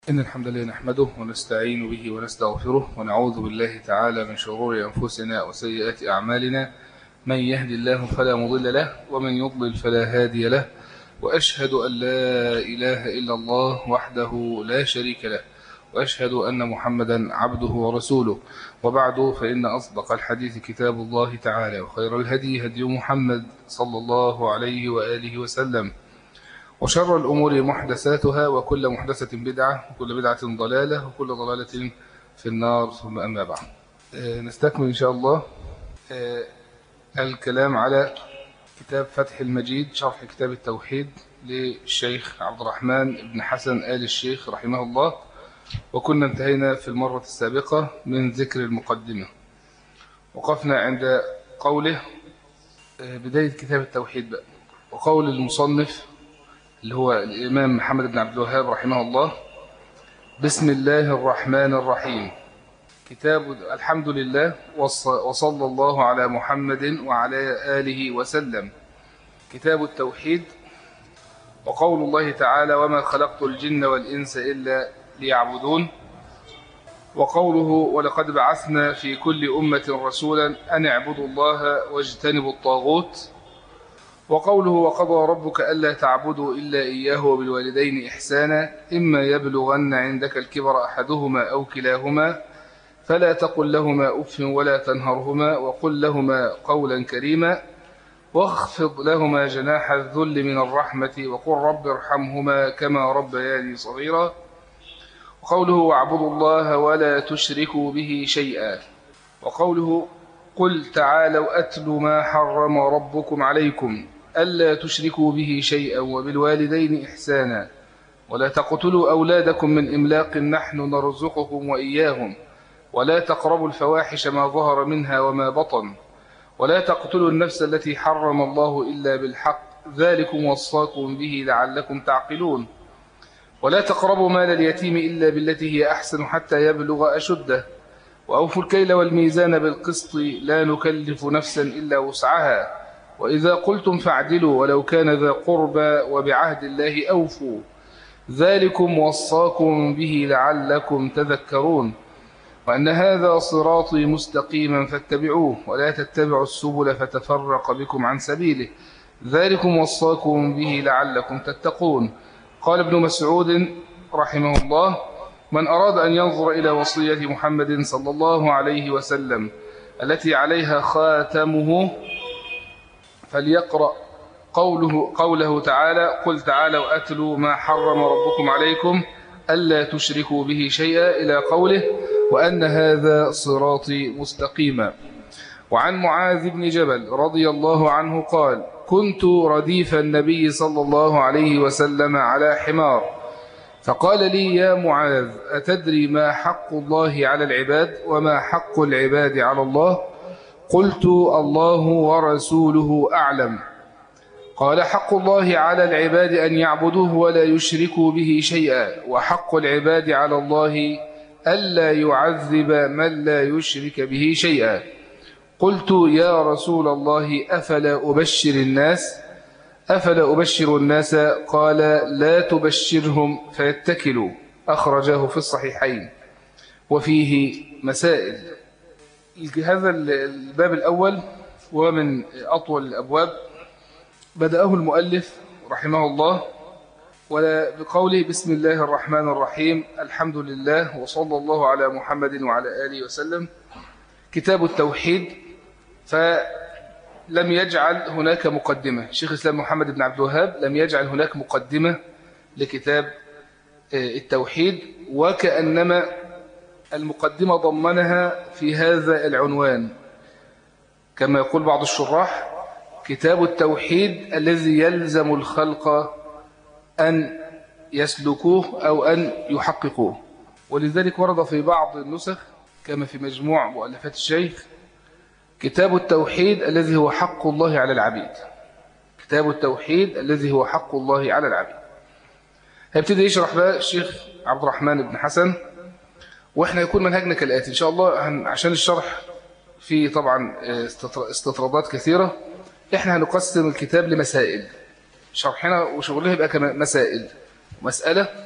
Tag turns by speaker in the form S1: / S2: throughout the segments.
S1: إن الحمد لله نحمده ونستعين به ونستغفره ونعوذ بالله تعالى من شرور أنفسنا وسيئات أعمالنا من يهدي الله فلا مضل له ومن يضلل فلا هادي له وأشهد أن لا إله إلا الله وحده لا شريك له وأشهد أن محمدا عبده ورسوله وبعد فإن أصدق الحديث كتاب الله تعالى وخير الهدي هدي محمد صلى الله عليه وآله وسلم وشر الأمور محدثاتها وكل محدثة بدعة وكل بدعة ضلالة وكل ضلالة في النار ثم أما بعد نستكمل إن شاء الله الكلام على كتاب فتح المجيد شرح كتاب التوحيد للشيخ عبد الرحمن بن حسن آل الشيخ رحمه الله وكنا انتهينا في المرة السابقة من ذكر المقدمة وقفنا عند قوله بداية كتاب التوحيد بقى وقول المصنف اللي هو الإمام محمد بن عبد الوهاب رحمه الله بسم الله الرحمن الرحيم كتاب الحمد لله وصلى الله على محمد وعلى آله وسلم كتاب التوحيد وقول الله تعالى وما خلقت الجن والإنس إلا ليعبدون وقوله ولقد بعثنا في كل أمة رسولا أن اعبدوا الله واجتنبوا الطاغوت وقوله وقضى ربك ألا تعبدوا إلا إياه وبالوالدين إحسانا إما يبلغن عندك الكبر أحدهما أو كلاهما فلا تقل لهما أف ولا تنهرهما وقل لهما قولا كريما واخفض لهما جناح الذل من الرحمة وقل رب ارحمهما كما ربياني صغيرا وقوله واعبدوا الله ولا تشركوا به شيئا وقوله قل تعالوا أتل ما حرم ربكم عليكم ألا تشركوا به شيئا وبالوالدين إحسانا ولا تقتلوا أولادكم من إملاق نحن نرزقكم وإياهم ولا تقربوا الفواحش ما ظهر منها وما بطن ولا تقتلوا النفس التي حرم الله إلا بالحق ذلكم وصاكم به لعلكم تعقلون ولا تقربوا مال اليتيم إلا بالتي هي أحسن حتى يبلغ أشده وأوفوا الكيل والميزان بالقسط لا نكلف نفسا إلا وسعها وإذا قلتم فاعدلوا ولو كان ذا قربى وبعهد الله أوفوا ذلكم وصاكم به لعلكم تذكرون وأن هذا صراطي مستقيما فاتبعوه ولا تتبعوا السبل فتفرق بكم عن سبيله ذلكم وصاكم به لعلكم تتقون قال ابن مسعود رحمه الله من أراد أن ينظر إلى وصية محمد صلى الله عليه وسلم التي عليها خاتمه فليقرأ قوله, قوله تعالى قل تعالوا أتلوا ما حرم ربكم عليكم ألا تشركوا به شيئا إلى قوله وأن هذا صراطي مستقيما وعن معاذ بن جبل رضي الله عنه قال كنت رديف النبي صلى الله عليه وسلم على حمار فقال لي يا معاذ أتدري ما حق الله على العباد وما حق العباد على الله قلت الله ورسوله أعلم قال حق الله على العباد أن يعبدوه ولا يشركوا به شيئا وحق العباد على الله ألا يعذب من لا يشرك به شيئا قلت يا رسول الله أفلا أبشر الناس أفلا أبشر الناس قال لا تبشرهم فيتكلوا أخرجه في الصحيحين وفيه مسائل هذا الباب الأول ومن أطول الأبواب بدأه المؤلف رحمه الله وبقوله بسم الله الرحمن الرحيم الحمد لله وصلى الله على محمد وعلى آله وسلم كتاب التوحيد فلم يجعل هناك مقدمة شيخ الإسلام محمد بن عبد الوهاب لم يجعل هناك مقدمة لكتاب التوحيد وكأنما المقدمة ضمنها في هذا العنوان كما يقول بعض الشراح كتاب التوحيد الذي يلزم الخلق أن يسلكوه أو أن يحققوه ولذلك ورد في بعض النسخ كما في مجموع مؤلفات الشيخ كتاب التوحيد الذي هو حق الله على العبيد كتاب التوحيد الذي هو حق الله على العبيد هيبتدي يشرح بقى الشيخ عبد الرحمن بن حسن واحنا يكون منهجنا كالآتي إن شاء الله عشان الشرح في طبعا استطرادات كثيرة احنا هنقسم الكتاب لمسائل شرحنا وشغلها يبقى كمسائل مسألة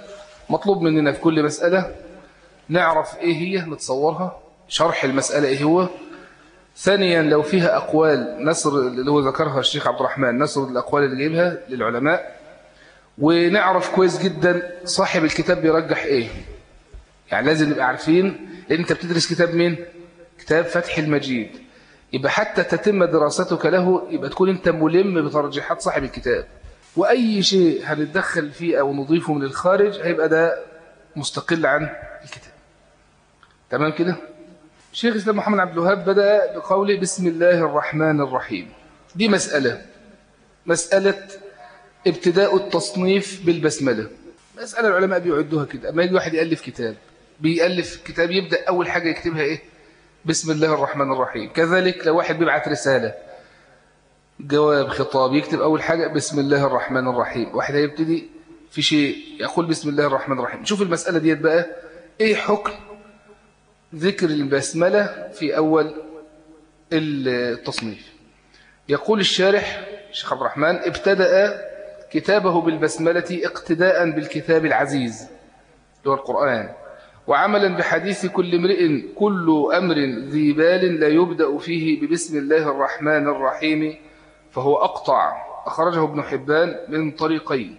S1: مطلوب مننا في كل مسألة نعرف إيه هي نتصورها شرح المسألة إيه هو ثانيا لو فيها أقوال نصر اللي هو ذكرها الشيخ عبد الرحمن نصر الأقوال اللي جايبها للعلماء ونعرف كويس جدا صاحب الكتاب بيرجح إيه يعني لازم نبقى عارفين لأن أنت بتدرس كتاب مين كتاب فتح المجيد يبقى حتى تتم دراستك له يبقى تكون أنت ملم بترجيحات صاحب الكتاب وأي شيء هنتدخل فيه أو نضيفه من الخارج هيبقى ده مستقل عن الكتاب تمام كده شيخ الإسلام محمد عبد الوهاب بدأ بقوله بسم الله الرحمن الرحيم دي مسألة مسألة ابتداء التصنيف بالبسملة مسألة العلماء بيعدوها كده أما يجي واحد يألف كتاب بيألف كتاب يبدأ أول حاجة يكتبها إيه بسم الله الرحمن الرحيم كذلك لو واحد بيبعت رسالة جواب خطاب يكتب أول حاجة بسم الله الرحمن الرحيم واحد هيبتدي في شيء يقول بسم الله الرحمن الرحيم شوف المسألة ديت بقى إيه حكم ذكر البسملة في أول التصنيف يقول الشارح الشيخ عبد الرحمن ابتدأ كتابه بالبسملة اقتداء بالكتاب العزيز اللي هو القرآن وعملا بحديث كل امرئ كل أمر ذي بال لا يبدأ فيه ببسم الله الرحمن الرحيم فهو أقطع أخرجه ابن حبان من طريقين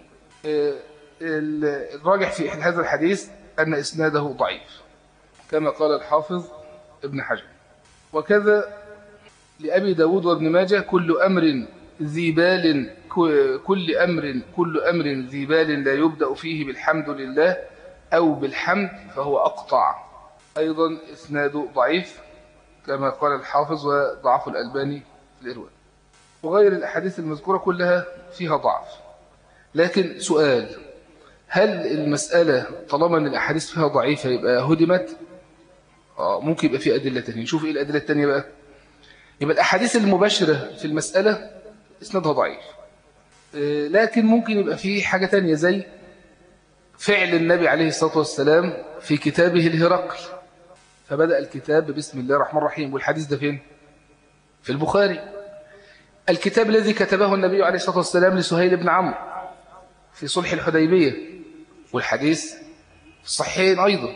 S1: الراجح في هذا الحديث أن إسناده ضعيف كما قال الحافظ ابن حجر وكذا لأبي داود وابن ماجه كل أمر ذي بال كل أمر كل أمر ذي بال لا يبدأ فيه بالحمد لله أو بالحمد فهو أقطع أيضا إسناده ضعيف كما قال الحافظ وضعف الألباني في الإرواء وغير الأحاديث المذكورة كلها فيها ضعف لكن سؤال هل المسألة طالما أن الأحاديث فيها ضعيفة يبقى هدمت آه ممكن يبقى في أدلة تانية نشوف إيه الأدلة التانية بقى يبقى الأحاديث المباشرة في المسألة إسنادها ضعيف آه لكن ممكن يبقى في حاجة تانية زي فعل النبي عليه الصلاة والسلام في كتابه الهرقل فبدأ الكتاب بسم الله الرحمن الرحيم والحديث ده فين؟ في البخاري الكتاب الذي كتبه النبي عليه الصلاة والسلام لسهيل بن عمرو في صلح الحديبية والحديث في الصحيحين أيضا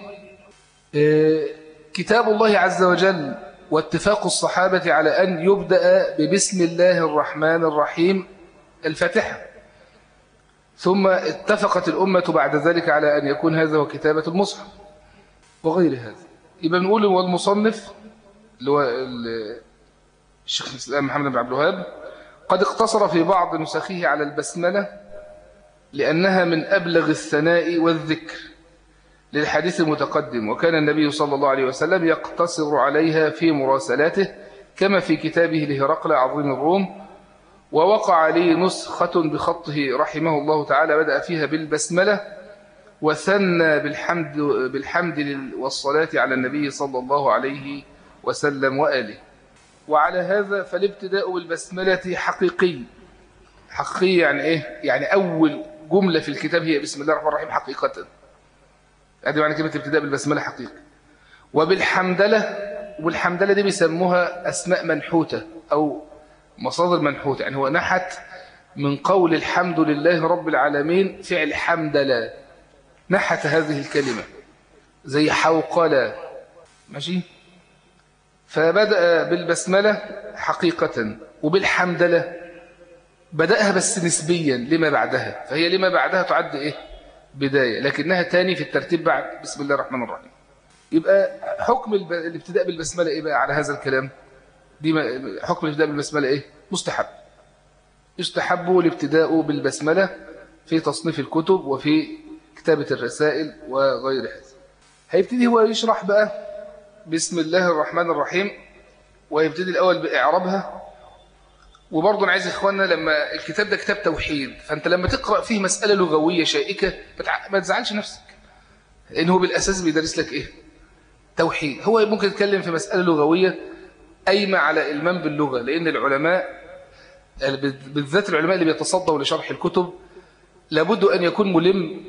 S1: كتاب الله عز وجل واتفاق الصحابة على أن يبدأ ببسم الله الرحمن الرحيم الفاتحة ثم اتفقت الأمة بعد ذلك على أن يكون هذا هو كتابة المصحف وغير هذا يبقى نقول هو المصنف اللي هو الشيخ الإسلام محمد بن عبد الوهاب قد اقتصر في بعض نسخه على البسملة لأنها من أبلغ الثناء والذكر للحديث المتقدم وكان النبي صلى الله عليه وسلم يقتصر عليها في مراسلاته كما في كتابه لهرقل عظيم الروم ووقع لي نسخة بخطه رحمه الله تعالى بدأ فيها بالبسملة وثنى بالحمد, بالحمد والصلاة على النبي صلى الله عليه وسلم وآله وعلى هذا فالابتداء بالبسملة حقيقي حقيقي يعني إيه؟ يعني أول جملة في الكتاب هي بسم الله الرحمن الرحيم حقيقة هذه معنى كلمة ابتداء بالبسملة حقيقي وبالحمدلة والحمدلة دي بيسموها أسماء منحوتة أو مصادر منحوتة يعني هو نحت من قول الحمد لله رب العالمين فعل حمدلة نحت هذه الكلمة زي حوقلة ماشي فبدأ بالبسملة حقيقة وبالحمدلة بدأها بس نسبيا لما بعدها فهي لما بعدها تعد إيه بداية لكنها تاني في الترتيب بعد بسم الله الرحمن الرحيم يبقى حكم الابتداء بالبسملة إيه بقى على هذا الكلام دي حكم الابتداء بالبسملة إيه مستحب يستحب الابتداء بالبسملة في تصنيف الكتب وفي كتابة الرسائل وغير هذا هيبتدي هو يشرح بقى بسم الله الرحمن الرحيم ويبتدي الأول بإعرابها وبرضه أنا عايز إخواننا لما الكتاب ده كتاب توحيد فأنت لما تقرأ فيه مسألة لغوية شائكة ما تزعلش نفسك لأنه بالأساس بيدرس لك إيه توحيد هو ممكن يتكلم في مسألة لغوية قايمة على إلمام باللغة لأن العلماء بالذات العلماء اللي بيتصدوا لشرح الكتب لابد أن يكون ملم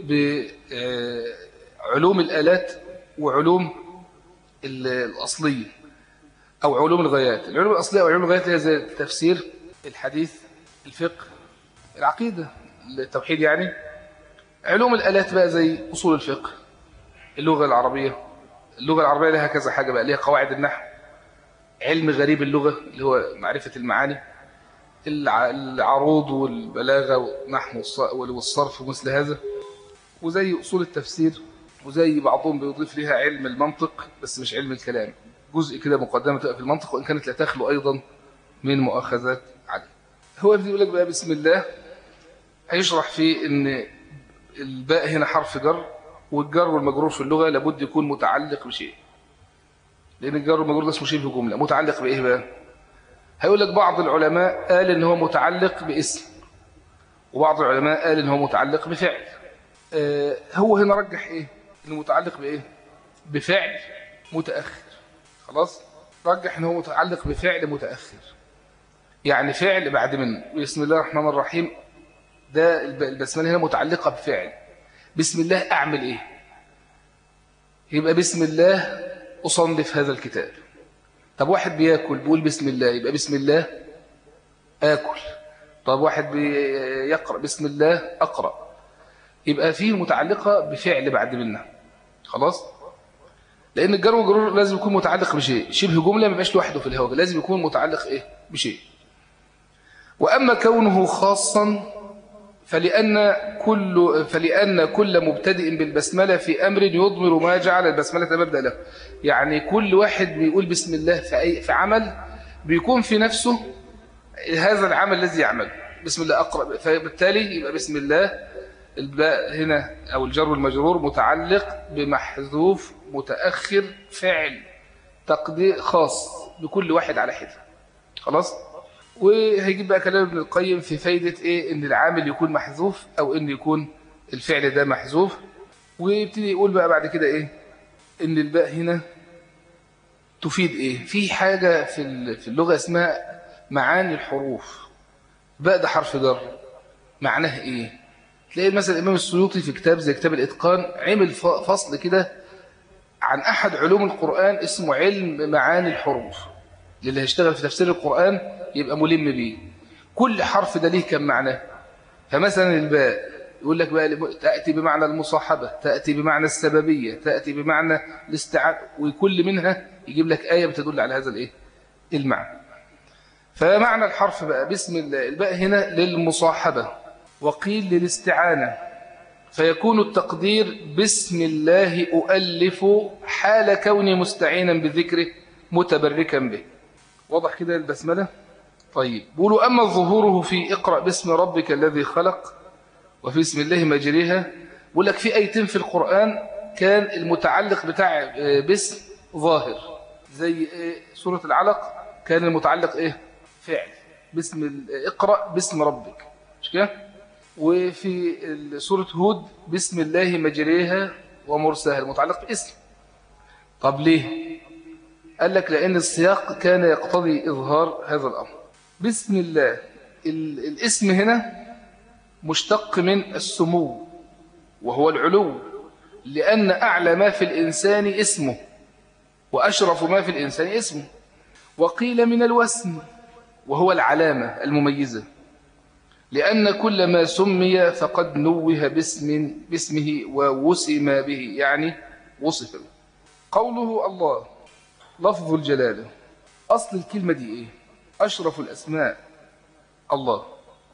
S1: بعلوم الآلات وعلوم الأصلية أو علوم الغايات العلوم الأصلية أو علوم الغايات هي زي التفسير الحديث الفقه العقيدة التوحيد يعني علوم الآلات بقى زي أصول الفقه اللغة العربية اللغة العربية لها كذا حاجة بقى ليها قواعد النحو علم غريب اللغة اللي هو معرفة المعاني العروض والبلاغة والنحو والصرف ومثل هذا وزي أصول التفسير وزي بعضهم بيضيف لها علم المنطق بس مش علم الكلام جزء كده مقدمة تبقى في المنطق وإن كانت لا تخلو أيضا من مؤاخذات عليه هو بيقول لك بقى بسم الله هيشرح فيه ان الباء هنا حرف جر والجر والمجرور في اللغة لابد يكون متعلق بشيء لأن الجر والمجرور ده اسمه شبه جملة متعلق بإيه بقى هيقول لك بعض العلماء قال ان هو متعلق باسم وبعض العلماء قال ان هو متعلق بفعل آه هو هنا رجح ايه انه متعلق بايه بفعل متأخر خلاص رجح ان هو متعلق بفعل متأخر يعني فعل بعد منه بسم الله الرحمن الرحيم ده البسمله هنا متعلقه بفعل بسم الله اعمل ايه يبقى بسم الله اصنف هذا الكتاب طب واحد بياكل بيقول بسم الله يبقى بسم الله اكل طب واحد بيقرا بسم الله اقرا يبقى فيه متعلقه بفعل بعد منها خلاص لان الجر والجرور لازم يكون متعلق بشيء شبه جمله ما يبقاش لوحده في الهواء لازم يكون متعلق ايه بشيء واما كونه خاصا فلأن كل فلأن كل مبتدئ بالبسملة في أمر يضمر ما جعل البسملة مبدأ له يعني كل واحد بيقول بسم الله في أي في عمل بيكون في نفسه هذا العمل الذي يعمل بسم الله أقرأ فبالتالي يبقى بسم الله الباء هنا أو الجر والمجرور متعلق بمحذوف متأخر فعل تقدير خاص بكل واحد على حده خلاص وهيجيب بقى كلام ابن القيم في فايدة ايه ان العامل يكون محذوف او ان يكون الفعل ده محذوف ويبتدي يقول بقى بعد كده ايه ان الباء هنا تفيد ايه في حاجة في في اللغة اسمها معاني الحروف باء ده حرف جر معناه ايه تلاقي مثلا الامام السيوطي في كتاب زي كتاب الاتقان عمل فصل كده عن احد علوم القرآن اسمه علم معاني الحروف للي هيشتغل في تفسير القرآن يبقى ملم بيه كل حرف ده ليه كم معنى فمثلا الباء يقول لك بقى تأتي بمعنى المصاحبة تأتي بمعنى السببية تأتي بمعنى الاستعانة وكل منها يجيب لك آية بتدل على هذا الايه المعنى فمعنى الحرف بقى بسم الله الباء هنا للمصاحبة وقيل للاستعانة فيكون التقدير بسم الله أؤلف حال كوني مستعينا بذكره متبركا به واضح كده البسملة طيب بيقولوا أما ظهوره في اقرأ باسم ربك الذي خلق وفي اسم الله مجريها بيقول لك في أيتين في القرآن كان المتعلق بتاع باسم ظاهر زي سورة العلق كان المتعلق إيه فعل باسم اقرأ باسم ربك مش كده وفي سورة هود بسم الله مجريها ومرساها المتعلق باسم طب ليه قال لك لأن السياق كان يقتضي إظهار هذا الأمر بسم الله الاسم هنا مشتق من السمو وهو العلو لأن أعلى ما في الإنسان اسمه وأشرف ما في الإنسان اسمه وقيل من الوسم وهو العلامة المميزة لأن كل ما سمي فقد نوه باسم باسمه ووسم به يعني وصف قوله الله لفظ الجلالة أصل الكلمة دي إيه أشرف الأسماء الله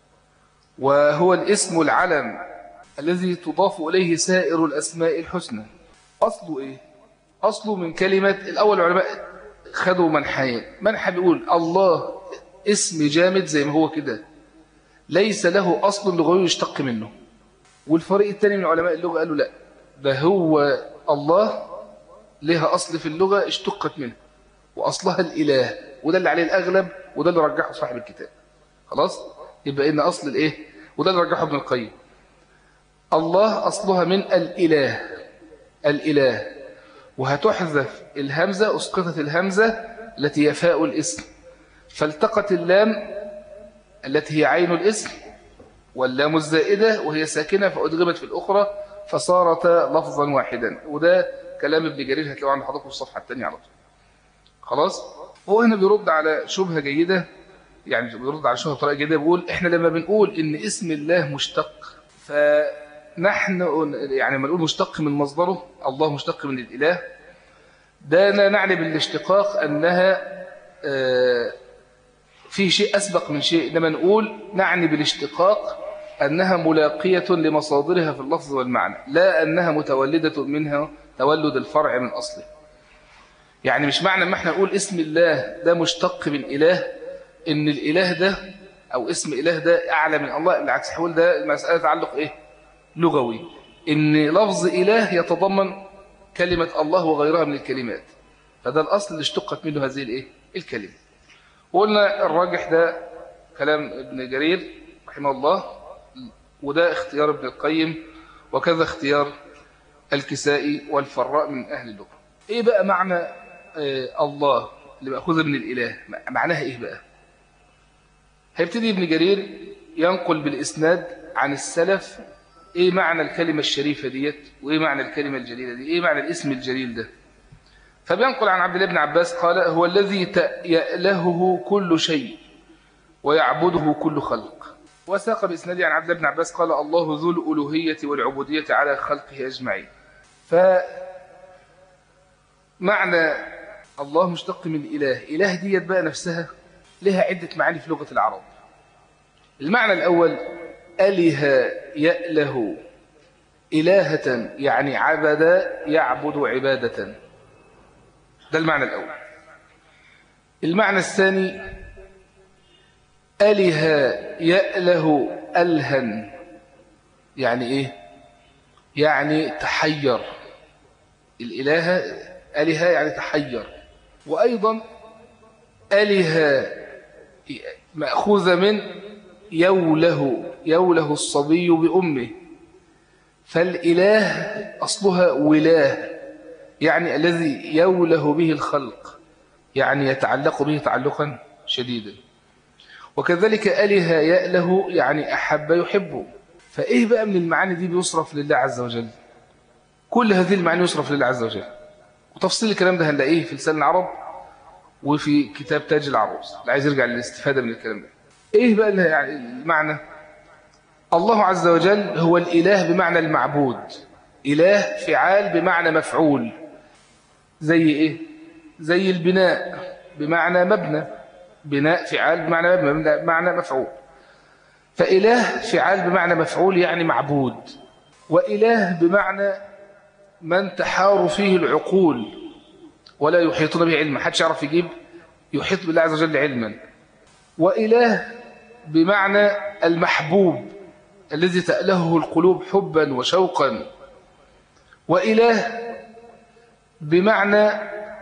S1: وهو الاسم العلم الذي تضاف إليه سائر الأسماء الحسنى أصله إيه أصله من كلمة الأول علماء خدوا منحين منحى بيقول الله اسم جامد زي ما هو كده ليس له أصل لغوي يشتق منه والفريق الثاني من علماء اللغة قالوا لا ده هو الله لها أصل في اللغة اشتقت منه وأصلها الإله وده اللي عليه الأغلب وده اللي رجحه صاحب الكتاب خلاص يبقى إن أصل الإيه وده اللي رجحه ابن القيم الله أصلها من الإله الإله وهتحذف الهمزة أسقطت الهمزة التي هي فاء الاسم فالتقت اللام التي هي عين الاسم واللام الزائدة وهي ساكنة فأدغمت في الأخرى فصارت لفظا واحدا وده كلام ابن جرير هتلاقوه عند حضراتكم في الصفحة الثانية على طول خلاص هو هنا بيرد على شبهة جيدة يعني بيرد على شبهة بطريقة جيدة بيقول احنا لما بنقول ان اسم الله مشتق نحن يعني لما نقول مشتق من مصدره الله مشتق من الإله ده نعني بالاشتقاق أنها آه، في شيء أسبق من شيء إنما نقول نعني بالاشتقاق أنها ملاقية لمصادرها في اللفظ والمعنى لا أنها متولدة منها تولد الفرع من أصله يعني مش معنى ما احنا نقول اسم الله ده مشتق من إله إن الإله ده أو اسم إله ده أعلى من الله بالعكس حول ده مسألة تعلق إيه لغوي إن لفظ إله يتضمن كلمة الله وغيرها من الكلمات فده الأصل اللي اشتقت منه هذه الإيه الكلمة وقلنا الراجح ده كلام ابن جرير رحمه الله وده اختيار ابن القيم وكذا اختيار الكسائي والفراء من أهل اللغة إيه بقى معنى آه الله اللي مأخوذة من الإله معناها إيه بقى هيبتدي ابن جرير ينقل بالإسناد عن السلف إيه معنى الكلمة الشريفة ديت وإيه معنى الكلمة الجليلة دي إيه معنى الاسم الجليل ده فبينقل عن عبد الله بن عباس قال هو الذي يألهه كل شيء ويعبده كل خلق وساق بإسناده عن عبد الله بن عباس قال الله ذو الألوهية والعبودية على خلقه أجمعين فمعنى الله مشتق من إله إله ديت بقى نفسها لها عدة معاني في لغة العرب المعنى الأول أله يأله إلهة يعني عبد يعبد عبادة ده المعنى الأول المعنى الثاني أله يأله ألهن يعني إيه يعني تحير الإله أله يعني تحير وأيضا أله مأخوذ من يوله يوله الصبي بأمه فالإله أصلها ولاه يعني الذي يوله به الخلق يعني يتعلق به تعلقا شديدا وكذلك أله يأله يعني أحب يحبه فإيه بقى من المعاني دي بيصرف لله عز وجل كل هذه المعاني يصرف لله عز وجل وتفصيل الكلام ده هنلاقيه في لسان العرب وفي كتاب تاج العروس اللي عايز يرجع للاستفادة من الكلام ده ايه بقى يعني المعنى الله عز وجل هو الإله بمعنى المعبود إله فعال بمعنى مفعول زي إيه زي البناء بمعنى مبنى بناء فعال بمعنى مبنى بمعنى مفعول فإله فعال بمعنى مفعول يعني معبود وإله بمعنى من تحار فيه العقول ولا يحيطون به علما حدش يعرف يجيب يحيط بالله عز وجل علما وإله بمعنى المحبوب الذي تألهه القلوب حبا وشوقا وإله بمعنى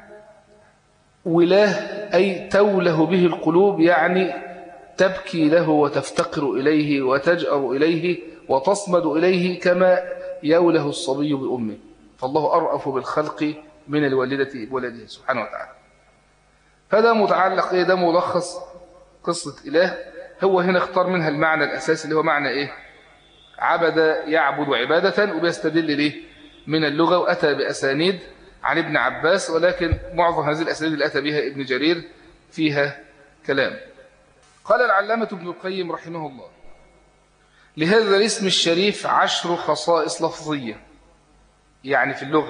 S1: وله أي توله به القلوب يعني تبكي له وتفتقر إليه وتجأر إليه وتصمد إليه كما يوله الصبي بأمه فالله أرأف بالخلق من الوالدة بولده سبحانه وتعالى فده متعلق إيه ده ملخص قصة إله هو هنا اختار منها المعنى الأساسي اللي هو معنى إيه عبد يعبد عبادة وبيستدل ليه من اللغة وأتى بأسانيد عن ابن عباس ولكن معظم هذه الأسانيد اللي أتى بها ابن جرير فيها كلام قال العلامة ابن القيم رحمه الله لهذا الاسم الشريف عشر خصائص لفظية يعني في اللغة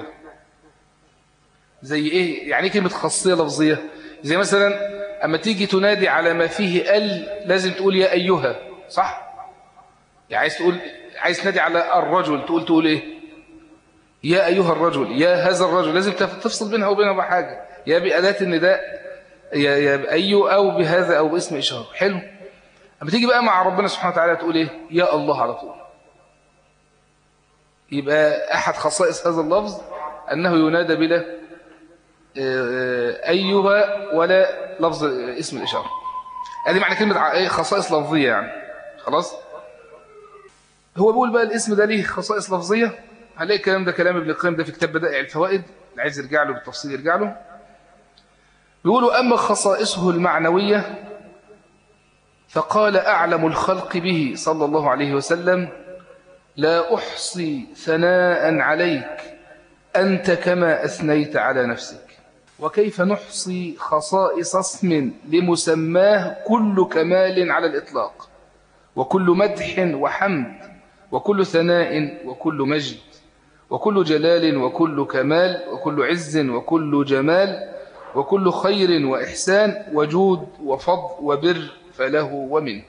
S1: زي إيه يعني كلمة خاصية لفظية زي مثلا أما تيجي تنادي على ما فيه ال لازم تقول يا أيها صح يعني عايز تقول عايز تنادي على الرجل تقول تقول إيه يا أيها الرجل يا هذا الرجل لازم تفصل بينها وبينها بحاجة يا بأداة النداء يا يا بأي أو بهذا أو باسم إشارة حلو أما تيجي بقى مع ربنا سبحانه وتعالى تقول إيه يا الله على طول يبقى أحد خصائص هذا اللفظ أنه ينادى بلا أيها ولا لفظ اسم الإشارة هذه معنى كلمة خصائص لفظية يعني خلاص هو بيقول بقى الاسم ده ليه خصائص لفظية هنلاقي الكلام ده كلام ابن القيم ده في كتاب بدائع الفوائد اللي عايز يرجع له بالتفصيل يرجع له بيقولوا أما خصائصه المعنوية فقال أعلم الخلق به صلى الله عليه وسلم لا أحصي ثناء عليك أنت كما أثنيت على نفسك وكيف نحصي خصائص اسم لمسماه كل كمال على الإطلاق وكل مدح وحمد وكل ثناء وكل مجد وكل جلال وكل كمال وكل عز وكل جمال وكل خير وإحسان وجود وفضل وبر فله ومنه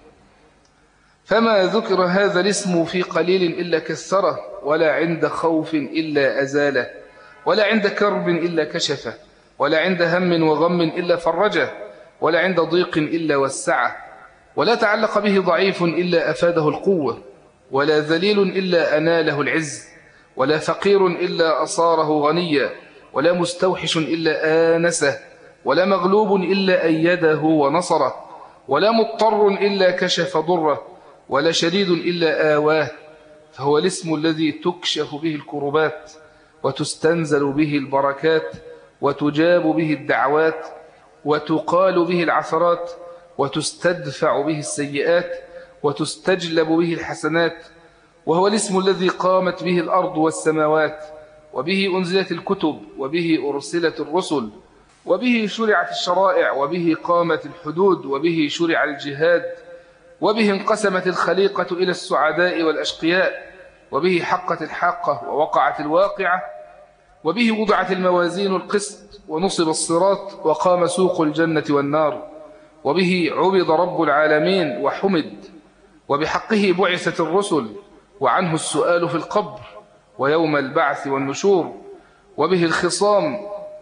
S1: فما ذكر هذا الاسم في قليل إلا كسره ولا عند خوف إلا أزاله ولا عند كرب إلا كشفه ولا عند هم وغم إلا فرجه ولا عند ضيق إلا وسعه ولا تعلق به ضعيف إلا أفاده القوة ولا ذليل إلا أناله العز ولا فقير إلا أصاره غنيا ولا مستوحش إلا آنسه ولا مغلوب إلا أيده ونصره ولا مضطر إلا كشف ضره ولا شديد إلا آواه فهو الاسم الذي تكشف به الكربات وتستنزل به البركات وتجاب به الدعوات وتقال به العثرات وتستدفع به السيئات وتستجلب به الحسنات وهو الاسم الذي قامت به الأرض والسماوات وبه أنزلت الكتب وبه أرسلت الرسل وبه شرعت الشرائع وبه قامت الحدود وبه شرع الجهاد وبه انقسمت الخليقة إلى السعداء والأشقياء وبه حقت الحاقة ووقعت الواقعة وبه وضعت الموازين القسط ونصب الصراط وقام سوق الجنة والنار وبه عبد رب العالمين وحمد وبحقه بعثت الرسل وعنه السؤال في القبر ويوم البعث والنشور وبه الخصام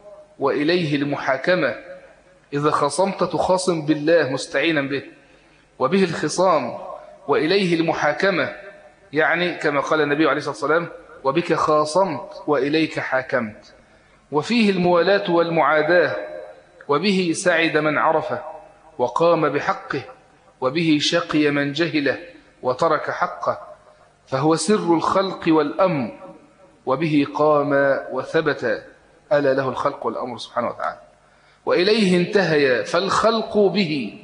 S1: وإليه المحاكمة إذا خصمت تخاصم بالله مستعينا به وبه الخصام وإليه المحاكمة يعني كما قال النبي عليه الصلاة والسلام وبك خاصمت وإليك حاكمت وفيه الموالاة والمعاداة وبه سعد من عرفه وقام بحقه وبه شقي من جهله وترك حقه فهو سر الخلق والأمر وبه قام وثبت ألا له الخلق والأمر سبحانه وتعالى وإليه انتهي فالخلق به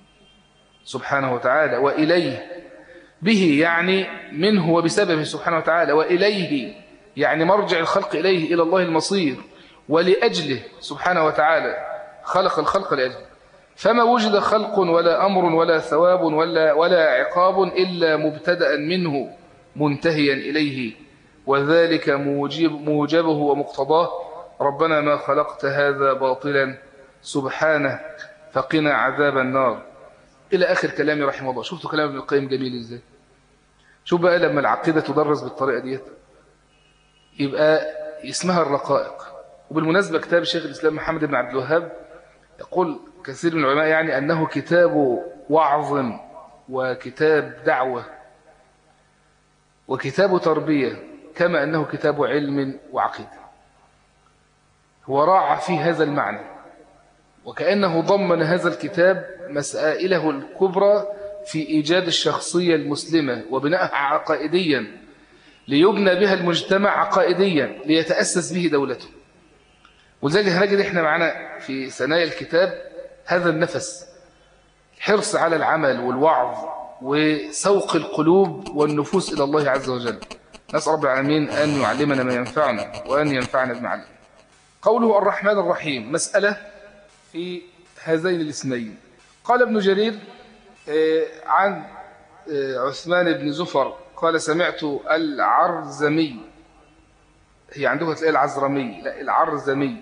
S1: سبحانه وتعالى وإليه به يعني منه وبسببه سبحانه وتعالى وإليه يعني مرجع الخلق إليه إلى الله المصير ولأجله سبحانه وتعالى خلق الخلق لأجله فما وجد خلق ولا أمر ولا ثواب ولا, ولا عقاب إلا مبتدأ منه منتهيا إليه وذلك موجب موجبه ومقتضاه ربنا ما خلقت هذا باطلا سبحانه فقنا عذاب النار إلى آخر كلامي رحمه الله شفتوا كلام ابن القيم جميل إزاي شوف بقى لما العقيدة تدرس بالطريقة ديت يبقى اسمها الرقائق وبالمناسبة كتاب الشيخ الإسلام محمد بن عبد الوهاب يقول كثير من العلماء يعني أنه كتاب وعظ وكتاب دعوة وكتاب تربية كما أنه كتاب علم وعقيدة هو راعى في هذا المعنى وكأنه ضمن هذا الكتاب مسائله الكبرى في إيجاد الشخصية المسلمة وبنائها عقائديا ليبنى بها المجتمع عقائديا ليتأسس به دولته ولذلك هنجد احنا معنا في ثنايا الكتاب هذا النفس حرص على العمل والوعظ وسوق القلوب والنفوس إلى الله عز وجل نسأل رب العالمين أن يعلمنا ما ينفعنا وأن ينفعنا بما علم قوله الرحمن الرحيم مسألة في هذين الاسمين قال ابن جرير عن عثمان بن زفر قال سمعت العرزمي هي عندكم تلاقي العزرمي لا العرزمي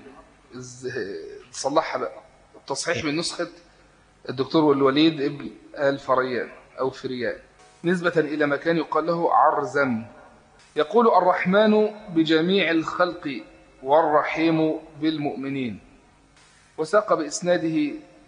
S1: صلحها بقى التصحيح من نسخة الدكتور الوليد ابن الفريان أو فريان نسبة إلى مكان يقال له عرزم يقول الرحمن بجميع الخلق والرحيم بالمؤمنين وساق بإسناده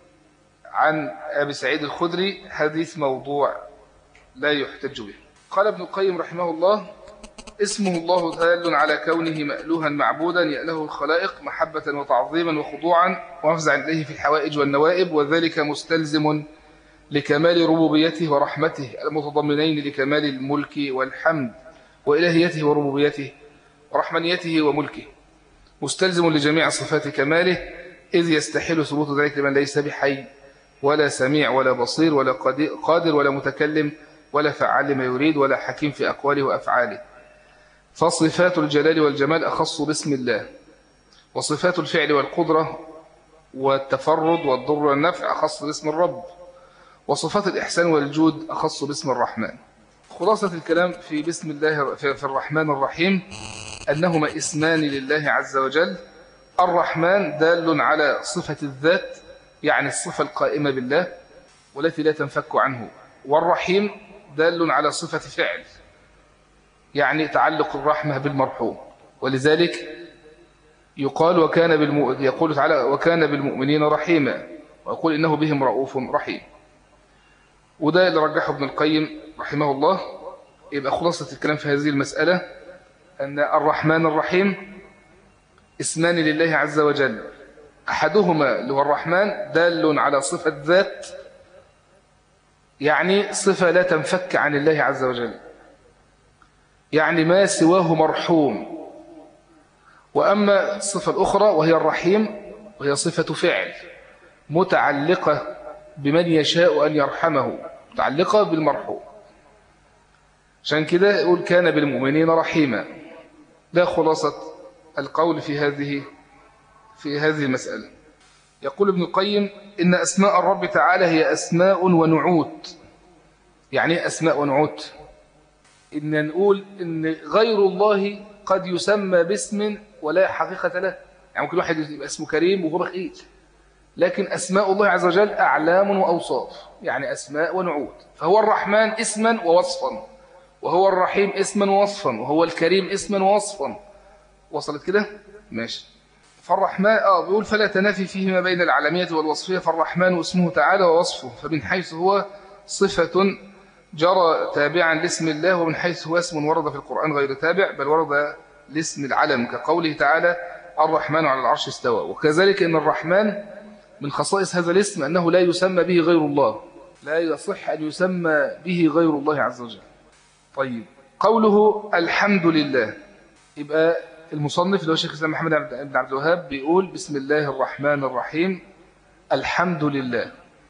S1: عن أبي سعيد الخدري حديث موضوع لا يحتج به قال ابن القيم رحمه الله اسمه الله دال على كونه مألوها معبودا يأله الخلائق محبة وتعظيما وخضوعا ومفزعا إليه في الحوائج والنوائب وذلك مستلزم لكمال ربوبيته ورحمته المتضمنين لكمال الملك والحمد وإلهيته وربوبيته ورحمنيته وملكه مستلزم لجميع صفات كماله إذ يستحيل ثبوت ذلك لمن ليس بحي ولا سميع ولا بصير ولا قادر ولا متكلم ولا فعال لما يريد ولا حكيم في أقواله وأفعاله فصفات الجلال والجمال أخص باسم الله وصفات الفعل والقدرة والتفرد والضر والنفع أخص باسم الرب وصفات الإحسان والجود أخص باسم الرحمن خلاصة الكلام في بسم الله في الرحمن الرحيم أنهما اسمان لله عز وجل الرحمن دال على صفة الذات يعني الصفة القائمة بالله والتي لا تنفك عنه والرحيم دال على صفة فعل يعني تعلق الرحمة بالمرحوم ولذلك يقال وكان بالم... يقول تعالى وكان بالمؤمنين رحيما ويقول إنه بهم رؤوف رحيم وده اللي رجحه ابن القيم رحمه الله يبقى خلاصة الكلام في هذه المسألة أن الرحمن الرحيم اسمان لله عز وجل أحدهما اللي هو الرحمن دال على صفة ذات يعني صفة لا تنفك عن الله عز وجل يعني ما سواه مرحوم وأما الصفة الأخرى وهي الرحيم وهي صفة فعل متعلقة بمن يشاء أن يرحمه متعلقة بالمرحوم عشان كده يقول كان بالمؤمنين رحيما ده خلاصة القول في هذه في هذه المسألة يقول ابن القيم إن أسماء الرب تعالى هي أسماء ونعوت يعني أسماء ونعوت إن نقول إن غير الله قد يسمى باسم ولا حقيقة له يعني ممكن واحد يبقى اسمه كريم وهو بخيل لكن أسماء الله عز وجل أعلام وأوصاف يعني أسماء ونعوت فهو الرحمن اسما ووصفا وهو الرحيم اسما ووصفا وهو الكريم اسما ووصفا وصلت كده ماشي فالرحمن اه بيقول فلا تنافي فيه ما بين العالمية والوصفية فالرحمن اسمه تعالى ووصفه فمن حيث هو صفة جرى تابعا لاسم الله ومن حيث هو اسم ورد في القرآن غير تابع بل ورد لاسم العلم كقوله تعالى الرحمن على العرش استوى وكذلك ان الرحمن من خصائص هذا الاسم أنه لا يسمى به غير الله لا يصح أن يسمى به غير الله عز وجل طيب قوله الحمد لله يبقى المصنف اللي هو الشيخ الإسلام محمد بن عبد الوهاب بيقول بسم الله الرحمن الرحيم الحمد لله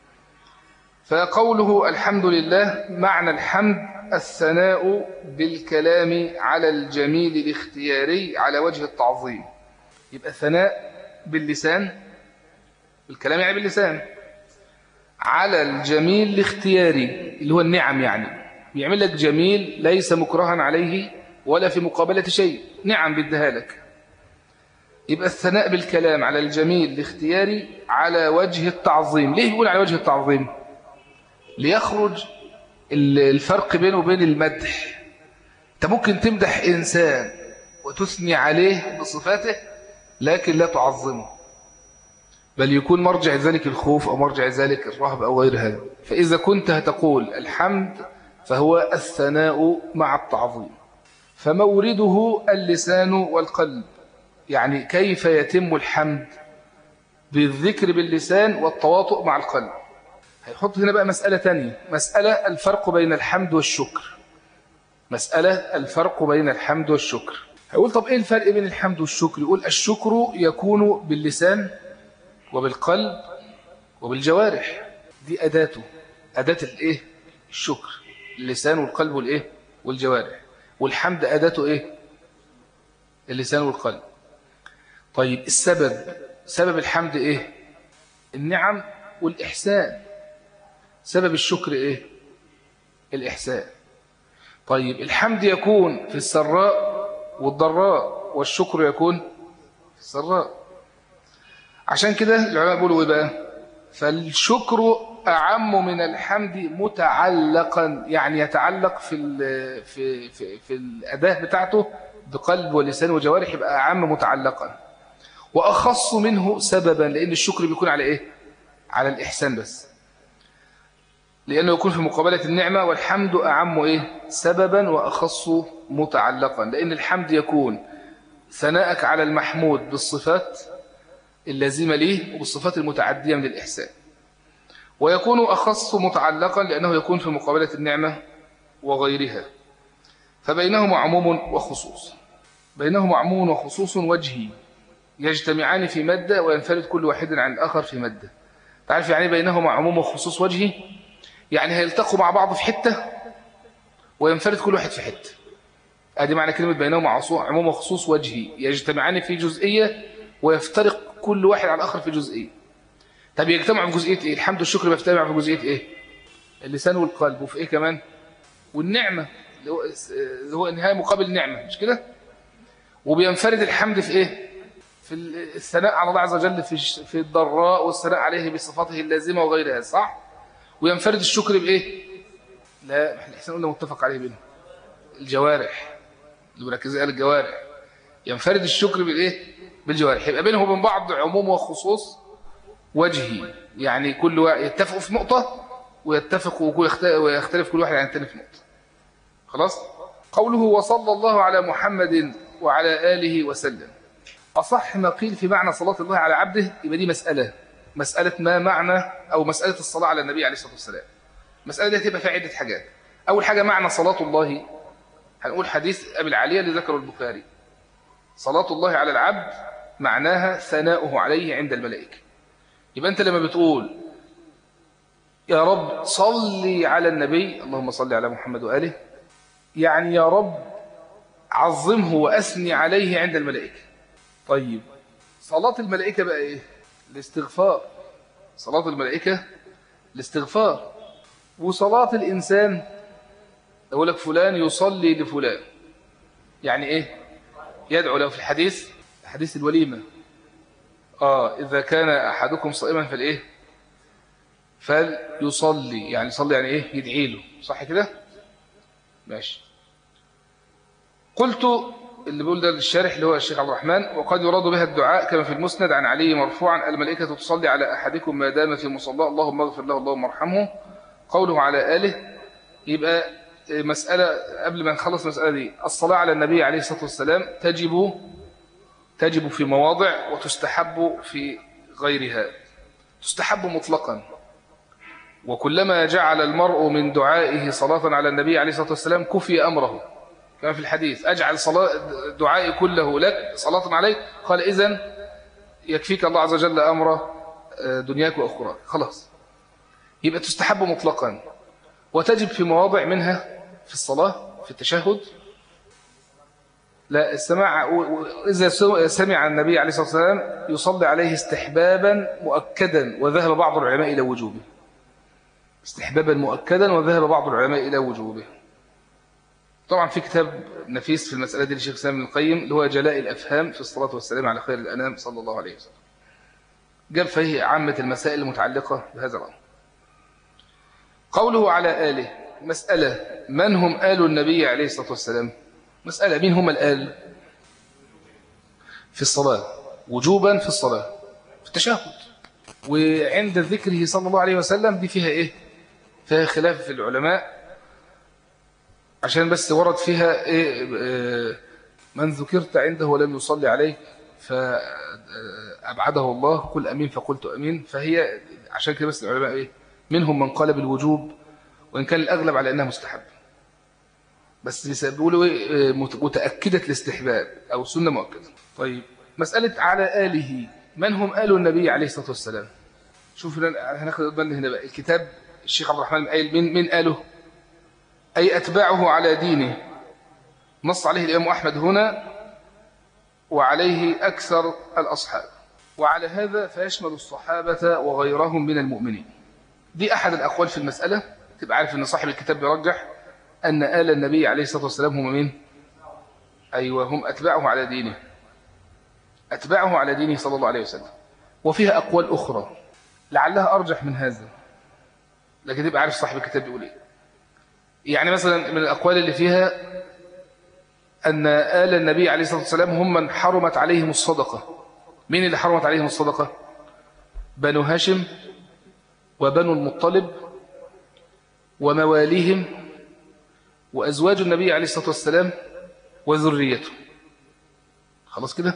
S1: فقوله الحمد لله معنى الحمد الثناء بالكلام على الجميل الاختياري على وجه التعظيم يبقى الثناء باللسان بالكلام يعني باللسان على الجميل الاختياري اللي هو النعم يعني بيعمل لك جميل ليس مكرها عليه ولا في مقابلة شيء نعم بيديها لك يبقى الثناء بالكلام على الجميل الاختياري على وجه التعظيم ليه يقول على وجه التعظيم ليخرج الفرق بينه وبين المدح انت ممكن تمدح إنسان وتثني عليه بصفاته لكن لا تعظمه بل يكون مرجع ذلك الخوف أو مرجع ذلك الرهب أو غير هذا فإذا كنت هتقول الحمد فهو الثناء مع التعظيم فمورده اللسان والقلب يعني كيف يتم الحمد بالذكر باللسان والتواطؤ مع القلب هيحط هنا بقى مسألة تانية مسألة الفرق بين الحمد والشكر مسألة الفرق بين الحمد والشكر هيقول طب ايه الفرق بين الحمد والشكر يقول الشكر يكون باللسان وبالقلب وبالجوارح دي أداته أداة الإيه الشكر اللسان والقلب والإيه والجوارح والحمد أداته إيه اللسان والقلب طيب السبب سبب الحمد إيه النعم والإحسان سبب الشكر إيه الإحسان طيب الحمد يكون في السراء والضراء والشكر يكون في السراء عشان كده العلماء بيقولوا ايه بقى فالشكر اعم من الحمد متعلقا يعني يتعلق في في في, في الاداه بتاعته بقلب ولسان وجوارح يبقى اعم متعلقا واخص منه سببا لان الشكر بيكون على ايه على الاحسان بس لانه يكون في مقابله النعمه والحمد اعم ايه سببا واخص متعلقا لان الحمد يكون ثناءك على المحمود بالصفات اللازمة ليه وبالصفات المتعدية من الإحسان ويكون أخص متعلقا لأنه يكون في مقابلة النعمة وغيرها فبينهما عموم وخصوص بينهما عموم وخصوص وجهي يجتمعان في مادة وينفرد كل واحد عن الآخر في مادة تعرف يعني بينهما عموم وخصوص وجهي يعني هيلتقوا مع بعض في حتة وينفرد كل واحد في حتة ادي معنى كلمة بينهما عموم وخصوص وجهي يجتمعان في جزئية ويفترق كل واحد على الآخر في جزئية طب يجتمع في جزئية إيه الحمد والشكر بيجتمع في جزئية إيه اللسان والقلب وفي إيه كمان والنعمة اللي هو اللي هو نهاية مقابل نعمة مش كده وبينفرد الحمد في ايه في الثناء على الله عز وجل في في الضراء والثناء عليه بصفاته اللازمة وغيرها صح وينفرد الشكر بايه لا احنا احنا قلنا متفق عليه بينهم الجوارح اللي مركزين على الجوارح ينفرد الشكر بالايه بالجوارح يبقى بينهم وبين بعض عموم وخصوص وجهي يعني كل واحد يتفقوا في نقطة ويتفقوا ويختلف كل واحد عن الثاني في نقطة خلاص قوله وصلى الله على محمد وعلى آله وسلم أصح ما قيل في معنى صلاة الله على عبده يبقى دي مسألة مسألة ما معنى أو مسألة الصلاة على النبي عليه الصلاة والسلام المسألة دي هتبقى فيها عدة حاجات أول حاجة معنى صلاة الله هنقول حديث أبي العالية اللي ذكره البخاري صلاة الله على العبد معناها ثناؤه عليه عند الملائكة يبقى أنت لما بتقول يا رب صلي على النبي اللهم صل على محمد وآله يعني يا رب عظمه وأثني عليه عند الملائكة طيب صلاة الملائكة بقى إيه الاستغفار صلاة الملائكة الاستغفار وصلاة الإنسان أقول لك فلان يصلي لفلان يعني إيه يدعو له في الحديث حديث الوليمة آه إذا كان أحدكم صائما فالإيه فليصلي يعني يصلي يعني إيه يدعي له صح كده ماشي قلت اللي بيقول ده الشارح اللي هو الشيخ عبد الرحمن وقد يراد بها الدعاء كما في المسند عن علي مرفوعا الملائكة تصلي على أحدكم ما دام في مصلى اللهم اغفر له اللهم ارحمه قوله على آله يبقى مسألة قبل ما نخلص المسألة دي الصلاة على النبي عليه الصلاة والسلام تجب تجب في مواضع وتستحب في غيرها تستحب مطلقا وكلما جعل المرء من دعائه صلاة على النبي عليه الصلاة والسلام كفي أمره كما في الحديث أجعل صلاة دعائي كله لك صلاة عليك قال إذن يكفيك الله عز وجل أمر دنياك وأخراك خلاص يبقى تستحب مطلقا وتجب في مواضع منها في الصلاة في التشهد لا السماع إذا سمع النبي عليه الصلاة والسلام يصلي عليه استحبابا مؤكدا وذهب بعض العلماء إلى وجوبه استحبابا مؤكدا وذهب بعض العلماء إلى وجوبه طبعا في كتاب نفيس في المسألة دي للشيخ سامي القيم اللي هو جلاء الأفهام في الصلاة والسلام على خير الأنام صلى الله عليه وسلم جاب فيه عامة المسائل المتعلقة بهذا الأمر قوله على آله مسألة من هم آل النبي عليه الصلاة والسلام مسألة مين هم الآل في الصلاة وجوبا في الصلاة في التشهد وعند ذكره صلى الله عليه وسلم دي فيها إيه فيها خلاف في العلماء عشان بس ورد فيها إيه من ذكرت عنده ولم يصلي عليك فأبعده الله قل أمين فقلت أمين فهي عشان كده بس العلماء إيه منهم من قال بالوجوب وإن كان الأغلب على أنها مستحب بس بيقولوا إيه متأكدة الاستحباب أو سنة مؤكدة طيب مسألة على آله من هم آل النبي عليه الصلاة والسلام شوف هناخد بالنا هنا بقى الكتاب الشيخ عبد الرحمن قايل من من آله أي أتباعه على دينه نص عليه الإمام أحمد هنا وعليه أكثر الأصحاب وعلى هذا فيشمل الصحابة وغيرهم من المؤمنين دي أحد الأقوال في المسألة تبقى عارف أن صاحب الكتاب بيرجح أن آل النبي عليه الصلاة والسلام هم مين أيوة هم أتباعه على دينه أتباعه على دينه صلى الله عليه وسلم وفيها أقوال أخرى لعلها أرجح من هذا لكن تبقى عارف صاحب الكتاب بيقول إيه يعني مثلا من الأقوال اللي فيها أن آل النبي عليه الصلاة والسلام هم من حرمت عليهم الصدقة مين اللي حرمت عليهم الصدقة بنو هاشم وبنو المطلب ومواليهم وأزواج النبي عليه الصلاة والسلام وذريته خلاص كده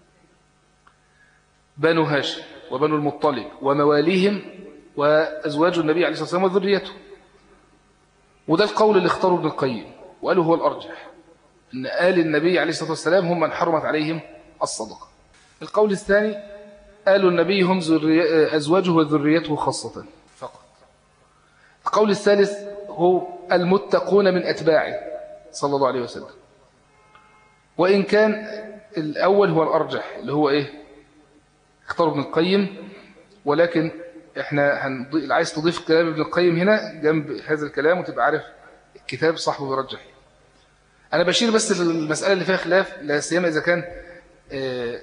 S1: بنو هاشم وبنو المطلب ومواليهم وأزواج النبي عليه الصلاة والسلام وذريته وده القول اللي اختاره ابن القيم وقالوا هو الأرجح أن آل النبي عليه الصلاة والسلام هم من حرمت عليهم الصدقة القول الثاني آل النبي هم أزواجه وذريته خاصة فقط القول الثالث هو المتقون من أتباعه صلى الله عليه وسلم وإن كان الأول هو الأرجح اللي هو إيه اختار ابن القيم ولكن احنا هنضي... عايز تضيف كلام ابن القيم هنا جنب هذا الكلام وتبقى عارف الكتاب صاحبه بيرجح أنا بشير بس للمسألة اللي فيها خلاف لا سيما إذا كان آه،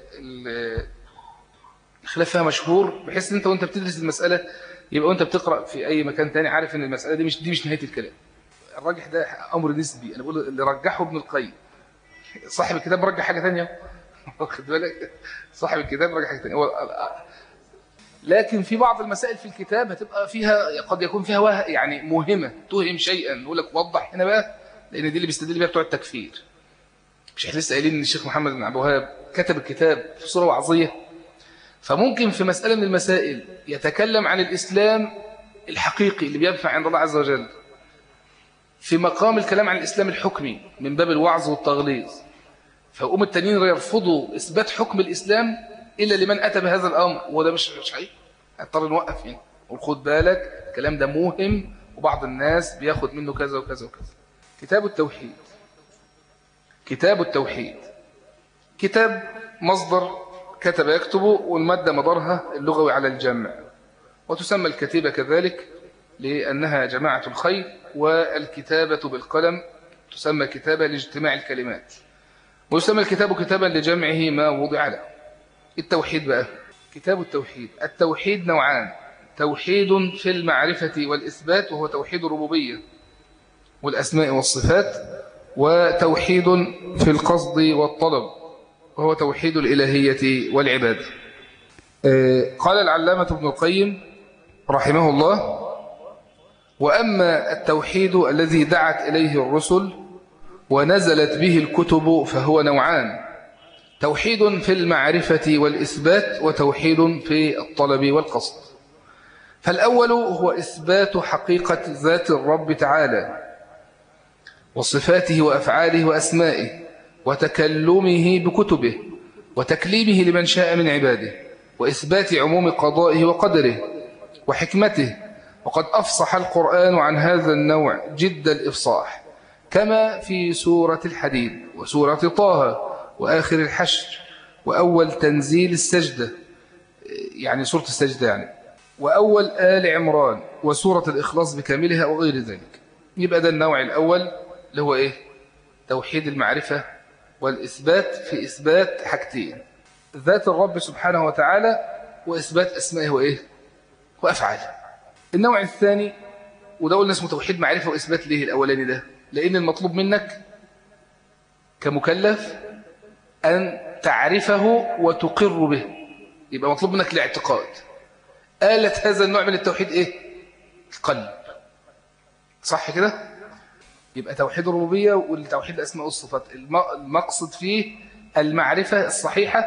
S1: الخلاف فيها مشهور بحيث ان انت وانت بتدرس المسألة يبقى وانت بتقرأ في اي مكان تاني عارف ان المسألة دي مش دي مش نهاية الكلام الراجح ده امر نسبي انا بقول اللي رجحه ابن القيم صاحب الكتاب رجح حاجة تانية واخد بالك صاحب الكتاب رجح حاجة تانية لكن في بعض المسائل في الكتاب هتبقى فيها قد يكون فيها وه يعني مهمة توهم شيئا يقول لك وضح هنا بقى لان دي اللي بيستدل بيها بتوع التكفير مش احنا لسه قايلين ان الشيخ محمد بن عبد الوهاب كتب الكتاب في صورة وعظية فممكن في مسألة من المسائل يتكلم عن الإسلام الحقيقي اللي بينفع عند الله عز وجل في مقام الكلام عن الإسلام الحكمي من باب الوعظ والتغليظ فيقوم التانيين يرفضوا إثبات حكم الإسلام إلا لمن أتى بهذا الأمر وده مش صحيح هنضطر نوقف هنا وخد بالك الكلام ده مهم وبعض الناس بياخد منه كذا وكذا وكذا كتاب التوحيد كتاب التوحيد كتاب مصدر كتب يكتب والمادة مدارها اللغوي على الجمع وتسمى الكتيبة كذلك لأنها جماعة الخير والكتابة بالقلم تسمى كتابة لاجتماع الكلمات ويسمى الكتاب كتابا لجمعه ما وضع له التوحيد بقى كتاب التوحيد التوحيد نوعان توحيد في المعرفة والإثبات وهو توحيد الربوبية والأسماء والصفات وتوحيد في القصد والطلب وهو توحيد الإلهية والعبادة آه، قال العلامة ابن القيم رحمه الله وأما التوحيد الذي دعت إليه الرسل ونزلت به الكتب فهو نوعان توحيد في المعرفة والإثبات وتوحيد في الطلب والقصد فالأول هو إثبات حقيقة ذات الرب تعالى وصفاته وأفعاله وأسمائه وتكلمه بكتبه وتكليمه لمن شاء من عباده وإثبات عموم قضائه وقدره وحكمته وقد أفصح القرآن عن هذا النوع جد الإفصاح كما في سورة الحديد وسورة طه وآخر الحشر وأول تنزيل السجدة يعني سورة السجدة يعني وأول آل عمران وسورة الإخلاص بكاملها وغير ذلك يبقى ده النوع الأول اللي هو إيه توحيد المعرفة والإثبات في إثبات حاجتين ذات الرب سبحانه وتعالى وإثبات أسمائه وإيه وأفعاله النوع الثاني وده قلنا اسمه توحيد معرفة وإثبات ليه الأولاني ده لأن المطلوب منك كمكلف أن تعرفه وتقر به يبقى مطلوب منك الاعتقاد آلة هذا النوع من التوحيد إيه القلب صح كده يبقى توحيد الربوبية والتوحيد الأسماء والصفات المقصد فيه المعرفة الصحيحة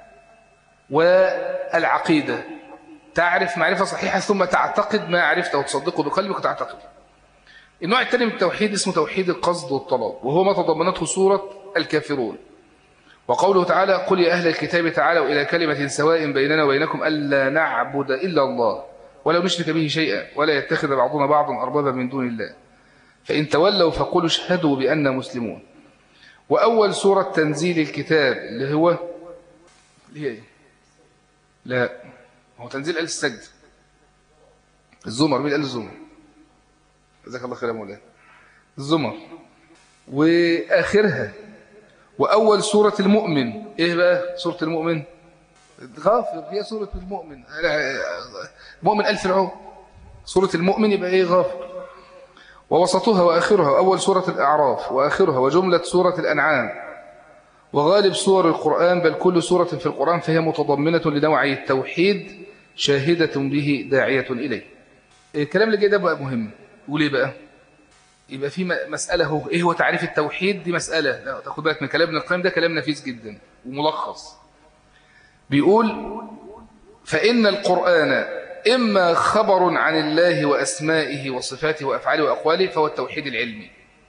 S1: والعقيدة تعرف معرفة صحيحة ثم تعتقد ما عرفته وتصدقه بقلبك وتعتقد النوع الثاني من التوحيد اسمه توحيد القصد والطلب وهو ما تضمنته سورة الكافرون وقوله تعالى قل يا أهل الكتاب تعالوا إلى كلمة سواء بيننا وبينكم ألا نعبد إلا الله ولو نشرك به شيئا ولا يتخذ بعضنا بعضا أربابا من دون الله فإن تولوا فقولوا اشهدوا بأننا مسلمون وأول سورة تنزيل الكتاب اللي هو اللي هي ايه لا هو تنزيل آل السجد الزمر مين قال الزمر جزاك الله خير يا مولانا الزمر وآخرها وأول سورة المؤمن إيه بقى سورة المؤمن غافر هي سورة المؤمن مؤمن ألف العون سورة المؤمن يبقى إيه غافر ووسطها وآخرها أول سورة الأعراف وآخرها وجملة سورة الأنعام وغالب سور القرآن بل كل سورة في القرآن فهي متضمنة لنوعي التوحيد شاهدة به داعية إليه الكلام اللي جاي ده بقى مهم وليه بقى يبقى في مسألة هو إيه هو تعريف التوحيد دي مسألة لا تاخد بالك من كلام ابن القيم ده كلام نفيس جدا وملخص بيقول فإن القرآن إما خبر عن الله وأسمائه وصفاته وأفعاله وأقواله فهو التوحيد العلمي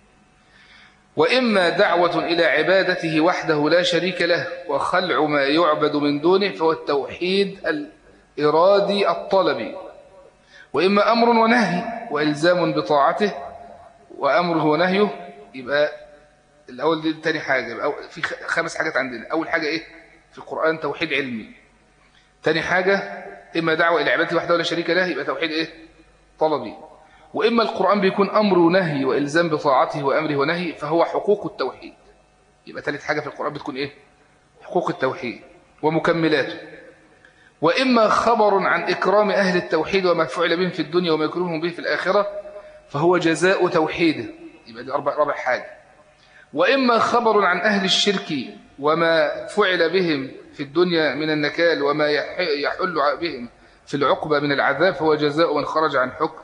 S1: وإما دعوة إلى عبادته وحده لا شريك له وخلع ما يعبد من دونه فهو التوحيد الإرادي الطلبي وإما أمر ونهي وإلزام بطاعته وأمره ونهيه يبقى الأول دي تاني حاجة يبقى في خمس حاجات عندنا أول حاجة إيه في القرآن توحيد علمي تاني حاجة إما دعوة إلى عبادته وحده ولا شريك له يبقى توحيد إيه طلبي وإما القرآن بيكون أمر ونهي وإلزام بطاعته وأمره ونهي فهو حقوق التوحيد يبقى ثالث حاجة في القرآن بتكون إيه حقوق التوحيد ومكملاته وإما خبر عن إكرام أهل التوحيد وما فعل بهم في الدنيا وما يكرمهم به في الآخرة فهو جزاء توحيده يبقى دي أربع, رابع حاجة وإما خبر عن أهل الشرك وما فعل بهم في الدنيا من النكال وما يحل بهم في العقبة من العذاب فهو جزاء من خرج عن حكم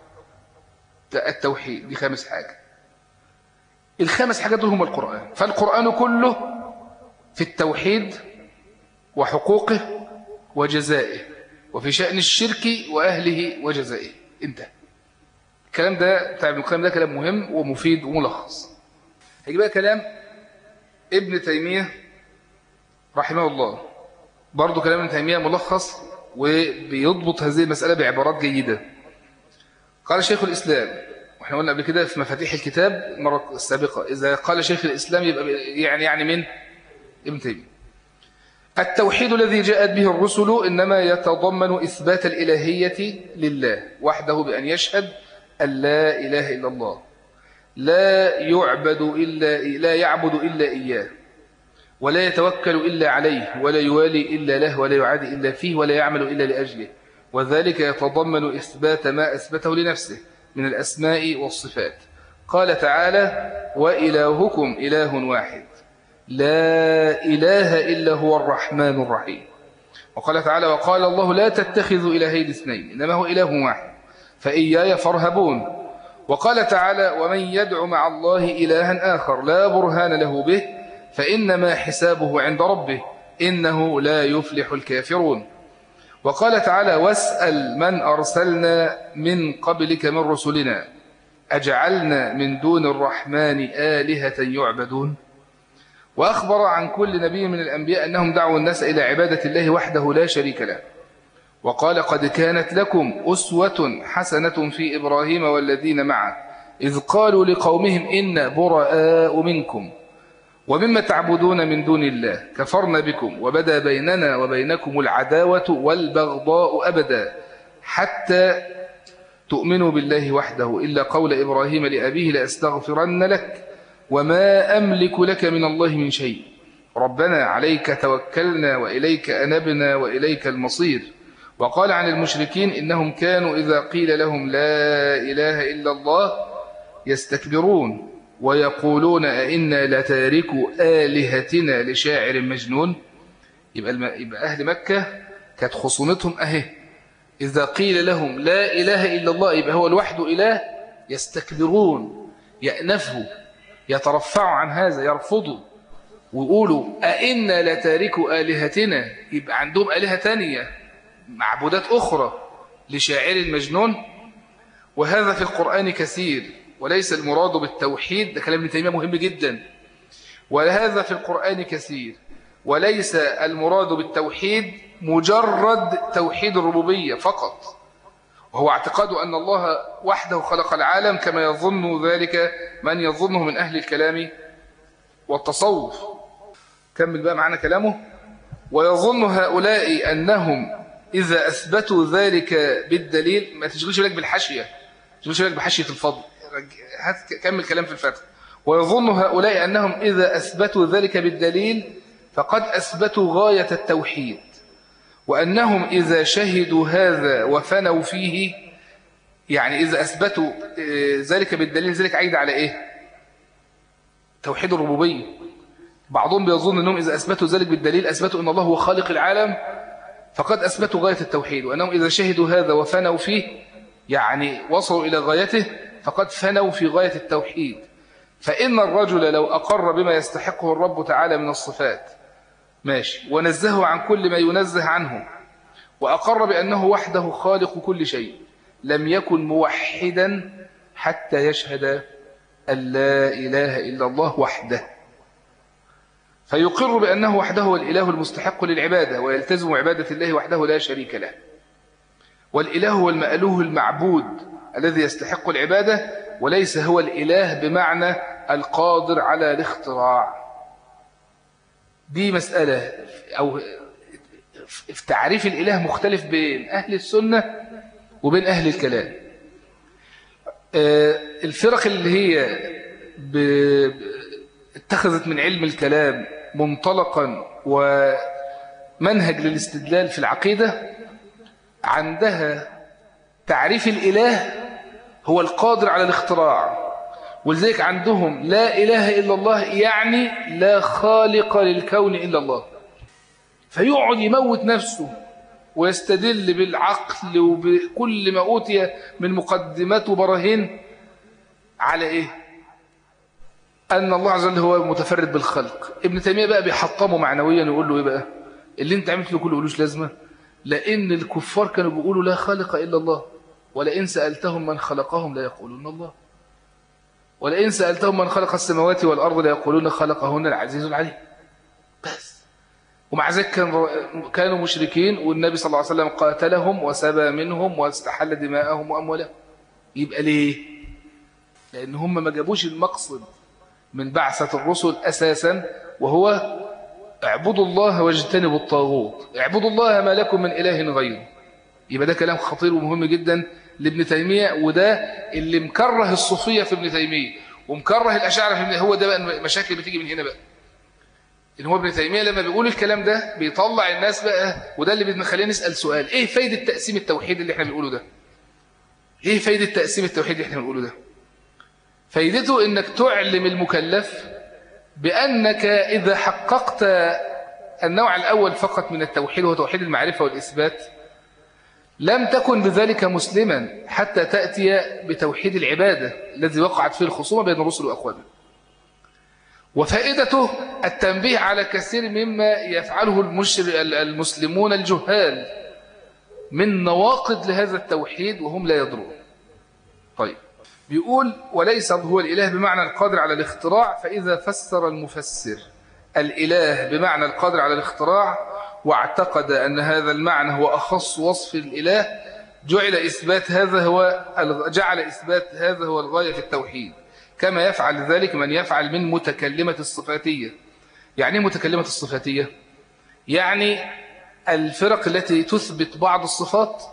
S1: التوحيد دي خامس حاجة الخامس حاجات دول هم القرآن فالقرآن كله في التوحيد وحقوقه وجزائه وفي شأن الشرك وأهله وجزائه انتهى الكلام ده بتاع ابن القيم ده كلام مهم ومفيد وملخص هيجي بقى كلام ابن تيمية رحمه الله برضه كلام ابن تيمية ملخص وبيضبط هذه المسألة بعبارات جيدة قال شيخ الإسلام واحنا قلنا قبل كده في مفاتيح الكتاب المرة السابقة إذا قال شيخ الإسلام يبقى يعني يعني من ابن تيمية التوحيد الذي جاءت به الرسل إنما يتضمن إثبات الإلهية لله وحده بأن يشهد أن لا إله إلا الله لا يعبد إلا لا يعبد إلا إياه ولا يتوكل إلا عليه ولا يوالي إلا له ولا يعادي إلا فيه ولا يعمل إلا لأجله وذلك يتضمن إثبات ما أثبته لنفسه من الأسماء والصفات قال تعالى وإلهكم إله واحد لا إله إلا هو الرحمن الرحيم وقال تعالى وقال الله لا تتخذوا إلهين اثنين إنما هو إله واحد فإياي فارهبون وقال تعالى ومن يدع مع الله إلها آخر لا برهان له به فإنما حسابه عند ربه إنه لا يفلح الكافرون وقال تعالى واسأل من أرسلنا من قبلك من رسلنا أجعلنا من دون الرحمن آلهة يعبدون وأخبر عن كل نبي من الأنبياء أنهم دعوا الناس إلى عبادة الله وحده لا شريك له وقال قد كانت لكم أسوة حسنة في إبراهيم والذين معه إذ قالوا لقومهم إن براء منكم ومما تعبدون من دون الله كفرنا بكم وبدا بيننا وبينكم العداوة والبغضاء أبدا حتى تؤمنوا بالله وحده إلا قول إبراهيم لأبيه لأستغفرن لك وما أملك لك من الله من شيء ربنا عليك توكلنا وإليك أنبنا وإليك المصير وقال عن المشركين إنهم كانوا إذا قيل لهم لا إله إلا الله يستكبرون ويقولون أئنا لتاركوا آلهتنا لشاعر مجنون يبقى, يبقى أهل مكة كانت خصومتهم أهي إذا قيل لهم لا إله إلا الله يبقى هو الوحد إله يستكبرون يأنفوا يترفعوا عن هذا يرفضوا ويقولوا أئنا لتاركوا آلهتنا يبقى عندهم آلهة تانية معبودات أخرى لشاعر المجنون وهذا في القرآن كثير وليس المراد بالتوحيد ده كلام ابن تيمية مهم جدا وهذا في القرآن كثير وليس المراد بالتوحيد مجرد توحيد الربوبية فقط وهو اعتقاد أن الله وحده خلق العالم كما يظن ذلك من يظنه من أهل الكلام والتصوف كمل بقى معنا كلامه ويظن هؤلاء أنهم إذا أثبتوا ذلك بالدليل ما تشغلش بالك بالحشية تشغلش بالك بحشية الفضل كمل كلام في الفتح ويظن هؤلاء أنهم إذا أثبتوا ذلك بالدليل فقد أثبتوا غاية التوحيد وأنهم إذا شهدوا هذا وفنوا فيه يعني إذا أثبتوا ذلك بالدليل ذلك عيد على إيه توحيد الربوبية بعضهم بيظن أنهم إذا أثبتوا ذلك بالدليل أثبتوا أن الله هو خالق العالم فقد أثبتوا غاية التوحيد وأنهم إذا شهدوا هذا وفنوا فيه يعني وصلوا إلى غايته فقد فنوا في غاية التوحيد فإن الرجل لو أقر بما يستحقه الرب تعالى من الصفات ماشي ونزهه عن كل ما ينزه عنه وأقر بأنه وحده خالق كل شيء لم يكن موحدا حتى يشهد أن لا إله إلا الله وحده فيقر بأنه وحده هو الإله المستحق للعبادة ويلتزم عبادة الله وحده لا شريك له والإله هو المألوه المعبود الذي يستحق العبادة وليس هو الإله بمعنى القادر على الاختراع دي مسألة أو في تعريف الإله مختلف بين أهل السنة وبين أهل الكلام آه، الفرق اللي هي ب... اتخذت من علم الكلام منطلقا ومنهج للاستدلال في العقيدة عندها تعريف الإله هو القادر على الاختراع ولذلك عندهم لا إله إلا الله يعني لا خالق للكون إلا الله فيقعد يموت نفسه ويستدل بالعقل وبكل ما أوتي من مقدمات وبراهين على إيه أن الله عز وجل هو متفرد بالخلق ابن تيمية بقى بيحطمه معنويا ويقول له إيه بقى اللي انت عملت له كله قولوش لازمة لأن الكفار كانوا بيقولوا لا خالق إلا الله ولئن سألتهم من خلقهم لا يقولون الله ولئن سألتهم من خلق السماوات والأرض لا يقولون خلقهن العزيز العليم بس ومع ذلك كان كانوا مشركين والنبي صلى الله عليه وسلم قاتلهم وسبى منهم واستحل دماءهم وأموالهم يبقى ليه لأن هم ما جابوش المقصد من بعثة الرسل أساسا وهو اعبدوا الله واجتنبوا الطاغوت اعبدوا الله ما لكم من إله غيره يبقى ده كلام خطير ومهم جدا لابن تيمية وده اللي مكره الصوفية في ابن تيمية ومكره الأشاعرة في ابن هو ده بقى المشاكل بتيجي من هنا بقى إن هو ابن تيمية لما بيقول الكلام ده بيطلع الناس بقى وده اللي بنخلينا نسأل سؤال إيه فايدة تقسيم التوحيد اللي احنا بنقوله ده إيه فايدة تقسيم التوحيد اللي احنا بنقوله ده فايدته إنك تعلم المكلف بأنك إذا حققت النوع الأول فقط من التوحيد وهو توحيد المعرفة والإثبات لم تكن بذلك مسلما حتى تأتي بتوحيد العبادة الذي وقعت فيه الخصومة بين الرسل وأخوانه وفائدته التنبيه على كثير مما يفعله المسلمون الجهال من نواقض لهذا التوحيد وهم لا يدرون طيب بيقول وليس هو الإله بمعنى القادر على الاختراع فإذا فسر المفسر الإله بمعنى القادر على الاختراع واعتقد أن هذا المعنى هو أخص وصف الإله جعل إثبات هذا هو جعل إثبات هذا هو الغاية في التوحيد كما يفعل ذلك من يفعل من متكلمة الصفاتية يعني متكلمة الصفاتية يعني الفرق التي تثبت بعض الصفات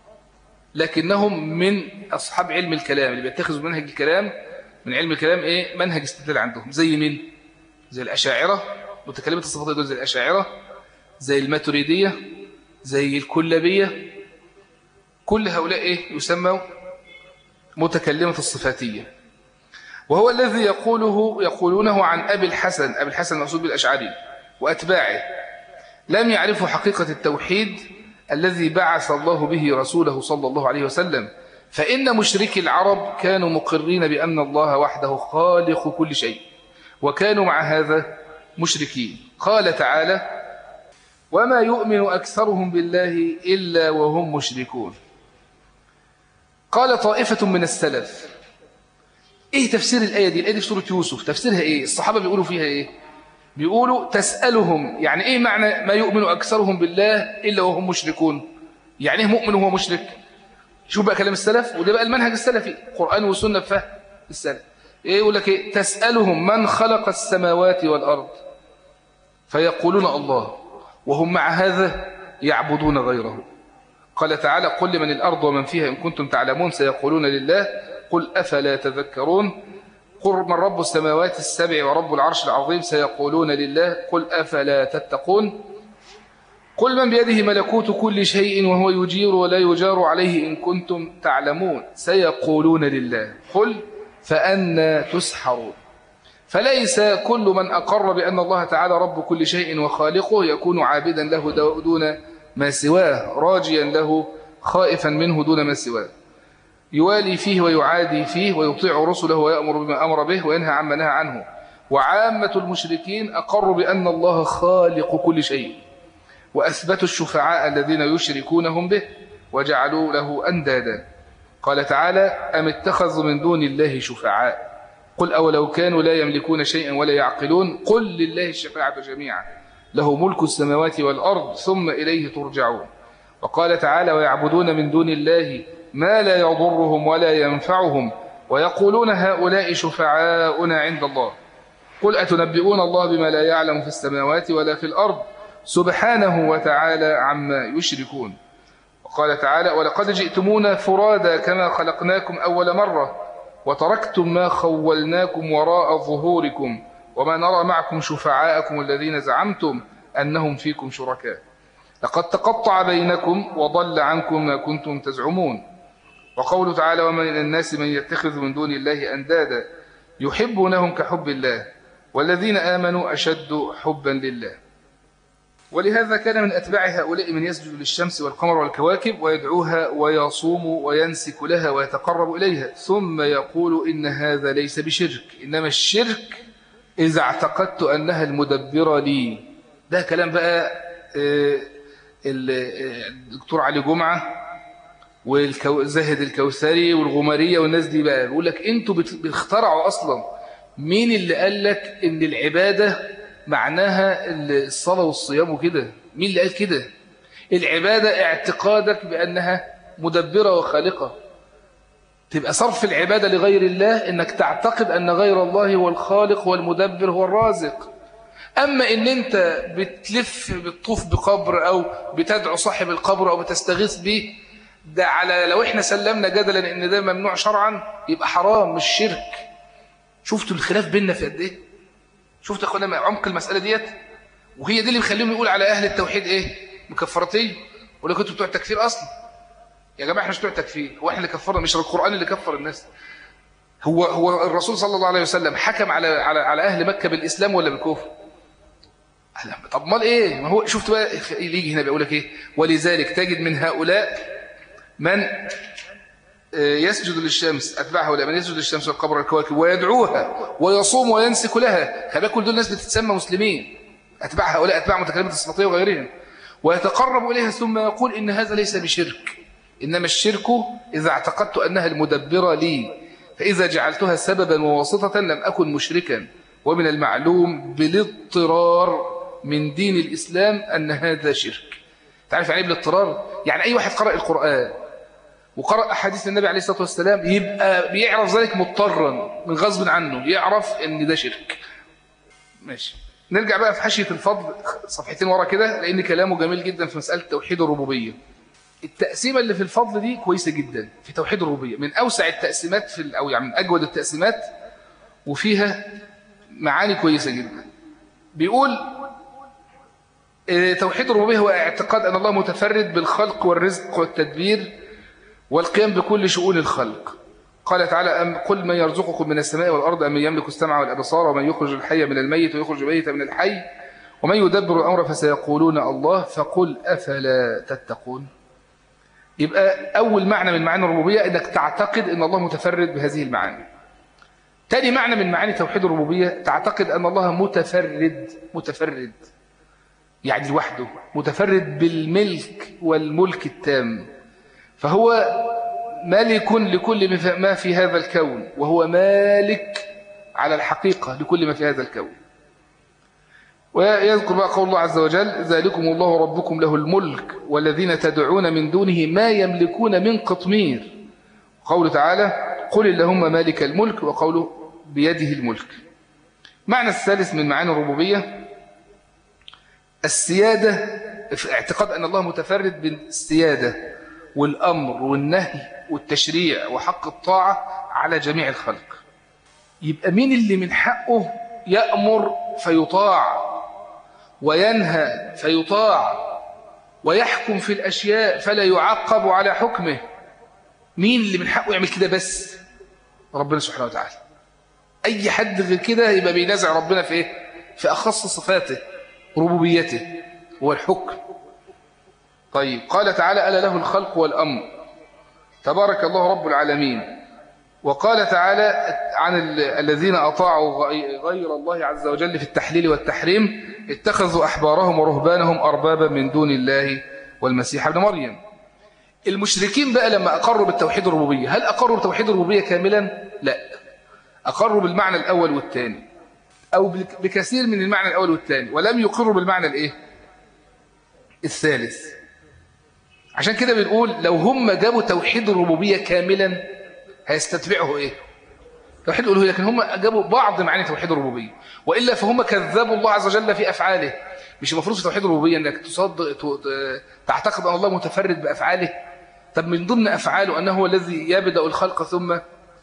S1: لكنهم من أصحاب علم الكلام اللي بيتخذوا منهج الكلام من علم الكلام إيه منهج استدلال عندهم زي مين زي الأشاعرة متكلمة الصفات دول زي الأشاعرة زي الماتريدية زي الكلابية كل هؤلاء إيه يسموا متكلمة الصفاتية وهو الذي يقوله يقولونه عن أبي الحسن أبي الحسن المقصود بالأشعري وأتباعه لم يعرفوا حقيقة التوحيد الذي بعث الله به رسوله صلى الله عليه وسلم فإن مشركي العرب كانوا مقرين بأن الله وحده خالق كل شيء وكانوا مع هذا مشركين قال تعالى وما يؤمن أكثرهم بالله إلا وهم مشركون قال طائفة من السلف إيه تفسير الآية دي الآية دي في سورة يوسف تفسيرها إيه الصحابة بيقولوا فيها إيه بيقولوا تسألهم يعني إيه معنى ما يؤمن أكثرهم بالله إلا وهم مشركون يعني إيه مؤمن وهو مشرك شوف بقى كلام السلف وده بقى المنهج السلفي قرآن وسنة بفهم السلف إيه يقول لك إيه تسألهم من خلق السماوات والأرض فيقولون الله وهم مع هذا يعبدون غيره قال تعالى قل لمن الأرض ومن فيها إن كنتم تعلمون سيقولون لله قل أفلا تذكرون قل من رب السماوات السبع ورب العرش العظيم سيقولون لله قل أفلا تتقون قل من بيده ملكوت كل شيء وهو يجير ولا يجار عليه إن كنتم تعلمون سيقولون لله قل فأنا تسحرون فليس كل من أقر بأن الله تعالى رب كل شيء وخالقه يكون عابدا له دون ما سواه راجيا له خائفا منه دون ما سواه يوالي فيه ويعادي فيه ويطيع رسله ويأمر بما أمر به وينهى عما نهى عنه وعامة المشركين أقروا بأن الله خالق كل شيء وأثبتوا الشفعاء الذين يشركونهم به وجعلوا له أندادا قال تعالى أم اتخذوا من دون الله شفعاء قل أولو كانوا لا يملكون شيئا ولا يعقلون قل لله الشفاعة جميعا له ملك السماوات والأرض ثم إليه ترجعون وقال تعالى ويعبدون من دون الله ما لا يضرهم ولا ينفعهم ويقولون هؤلاء شفعاؤنا عند الله قل أتنبئون الله بما لا يعلم في السماوات ولا في الأرض سبحانه وتعالى عما يشركون وقال تعالى ولقد جئتمونا فرادا كما خلقناكم أول مرة وتركتم ما خولناكم وراء ظهوركم وما نرى معكم شفعاءكم الذين زعمتم أنهم فيكم شركاء لقد تقطع بينكم وضل عنكم ما كنتم تزعمون وقوله تعالى ومن الناس من يتخذ من دون الله أندادا يحبونهم كحب الله والذين آمنوا أشد حبا لله ولهذا كان من أتباع هؤلاء من يسجد للشمس والقمر والكواكب ويدعوها ويصوم وينسك لها ويتقرب إليها ثم يقول إن هذا ليس بشرك إنما الشرك إذا اعتقدت أنها المدبرة لي ده كلام بقى آه، الدكتور علي جمعة والزاهد الكوثري والغمارية والناس دي بقى بيقول لك انتوا بتخترعوا أصلا مين اللي قال لك ان العبادة معناها الصلاة والصيام وكده مين اللي قال كده العبادة اعتقادك بأنها مدبرة وخالقة تبقى صرف العبادة لغير الله انك تعتقد ان غير الله هو الخالق هو المدبر هو الرازق اما ان انت بتلف بتطوف بقبر او بتدعو صاحب القبر او بتستغيث به ده على لو احنا سلمنا جدلا ان ده ممنوع شرعا يبقى حرام مش شرك شفتوا الخلاف بيننا في قد ايه شفتوا يا اخوانا عمق المساله ديت وهي دي اللي مخليهم يقول على اهل التوحيد ايه مكفرتيه ولا كنتوا بتوع التكفير اصلا يا جماعه احنا مش بتوع التكفير هو احنا اللي كفرنا مش القران اللي كفر الناس هو هو الرسول صلى الله عليه وسلم حكم على على على اهل مكه بالاسلام ولا بالكفر طب امال ايه ما هو شفت بقى يجي هنا بيقول لك ايه ولذلك تجد من هؤلاء من آه، يسجد للشمس أتباع هؤلاء من يسجد للشمس والقبر والكواكب ويدعوها ويصوم وينسك لها خلي كل دول الناس بتتسمى مسلمين أتباع هؤلاء أتباع متكلمة الصفاتية وغيرهم ويتقرب إليها ثم يقول إن هذا ليس بشرك إنما الشرك إذا اعتقدت أنها المدبرة لي فإذا جعلتها سببا وواسطة لم أكن مشركا ومن المعلوم بالاضطرار من دين الإسلام أن هذا شرك تعرف يعني بالاضطرار يعني أي واحد قرأ القرآن وقرأ أحاديث النبي عليه الصلاة والسلام يبقى بيعرف ذلك مضطرا من غصب عنه يعرف أن ده شرك ماشي نرجع بقى في حاشية الفضل صفحتين ورا كده لأن كلامه جميل جدا في مسألة توحيد الربوبية التقسيمة اللي في الفضل دي كويسة جدا في توحيد الربوبية من أوسع التقسيمات في أو يعني من أجود التقسيمات وفيها معاني كويسة جدا بيقول آه، توحيد الربوبية هو اعتقاد أن الله متفرد بالخلق والرزق والتدبير والقيام بكل شؤون الخلق قال تعالى أم قل من يرزقكم من السماء والأرض أم يملك السمع والأبصار ومن يخرج الحي من الميت ويخرج الميت من الحي ومن يدبر الأمر فسيقولون الله فقل أفلا تتقون يبقى أول معنى من معاني الربوبية أنك تعتقد أن الله متفرد بهذه المعاني تاني معنى من معاني توحيد الربوبية تعتقد أن الله متفرد متفرد يعني لوحده متفرد بالملك والملك التام فهو مالك لكل ما في هذا الكون وهو مالك على الحقيقة لكل ما في هذا الكون ويذكر بقى قول الله عز وجل ذلكم الله ربكم له الملك والذين تدعون من دونه ما يملكون من قطمير قوله تعالى قل اللهم مالك الملك وقوله بيده الملك معنى الثالث من معاني الربوبية السيادة في اعتقاد أن الله متفرد بالسيادة والأمر والنهي والتشريع وحق الطاعة على جميع الخلق يبقى مين اللي من حقه يأمر فيطاع وينهى فيطاع ويحكم في الأشياء فلا يعقب على حكمه مين اللي من حقه يعمل كده بس ربنا سبحانه وتعالى أي حد غير كده يبقى بينازع ربنا في إيه؟ في أخص صفاته ربوبيته هو الحكم طيب قال تعالى ألا له الخلق والأمر تبارك الله رب العالمين وقال تعالى عن الذين أطاعوا غير الله عز وجل في التحليل والتحريم اتخذوا أحبارهم ورهبانهم أربابا من دون الله والمسيح ابن مريم المشركين بقى لما أقروا بالتوحيد الربوبية هل أقروا بالتوحيد الربوبية كاملا؟ لا أقروا بالمعنى الأول والثاني أو بكثير من المعنى الأول والثاني ولم يقروا بالمعنى الإيه؟ الثالث عشان كده بنقول لو هم جابوا توحيد الربوبية كاملا هيستتبعه ايه توحيد الألوهية لكن هم جابوا بعض معاني توحيد الربوبية وإلا فهم كذبوا الله عز وجل في أفعاله مش المفروض في توحيد الربوبية أنك تصدق تعتقد أن الله متفرد بأفعاله طب من ضمن أفعاله أنه هو الذي يبدأ الخلق ثم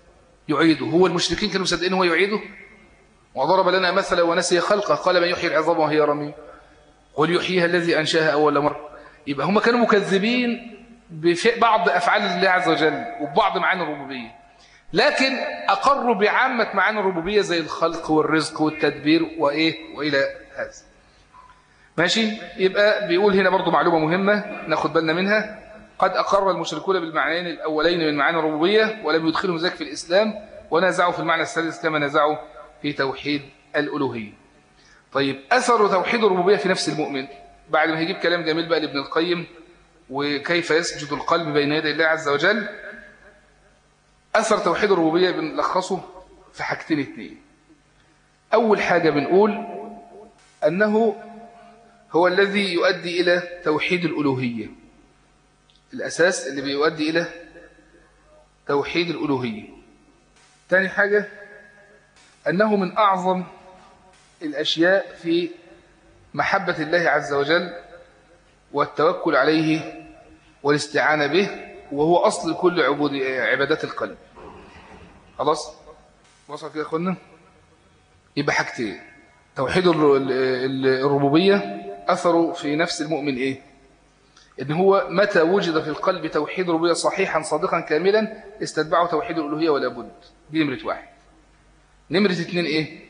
S1: يعيده هو المشركين كانوا مصدقين هو يعيده وضرب لنا مثلا ونسي خلقه قال من يحيي العظام وهي رميم قل يحييها الذي أنشاها أول مرة يبقى هم كانوا مكذبين ببعض أفعال الله عز وجل وبعض معاني الربوبية لكن أقروا بعامة معاني الربوبية زي الخلق والرزق والتدبير وإيه وإلى هذا ماشي يبقى بيقول هنا برضو معلومة مهمة ناخد بالنا منها قد أقر المشركون بالمعنيين الأولين من معاني الربوبية ولم يدخلهم ذلك في الإسلام ونازعوا في المعنى الثالث كما نازعوا في توحيد الألوهية طيب أثر توحيد الربوبية في نفس المؤمن بعد ما هيجيب كلام جميل بقى لابن القيم وكيف يسجد القلب بين يدي الله عز وجل أثر توحيد الربوبية بنلخصه في حاجتين اتنين أول حاجة بنقول أنه هو الذي يؤدي إلى توحيد الألوهية الأساس اللي بيؤدي إلى توحيد الألوهية تاني حاجة أنه من أعظم الأشياء في محبة الله عز وجل والتوكل عليه والاستعانة به وهو أصل كل عبود عبادات القلب خلاص وصل كده يا أخوانا يبقى حاجتين توحيد الربوبية أثره في نفس المؤمن إيه إن هو متى وجد في القلب توحيد الربوبية صحيحا صادقا كاملا استتبعه توحيد الألوهية ولا بد دي نمرة واحد نمرة اتنين إيه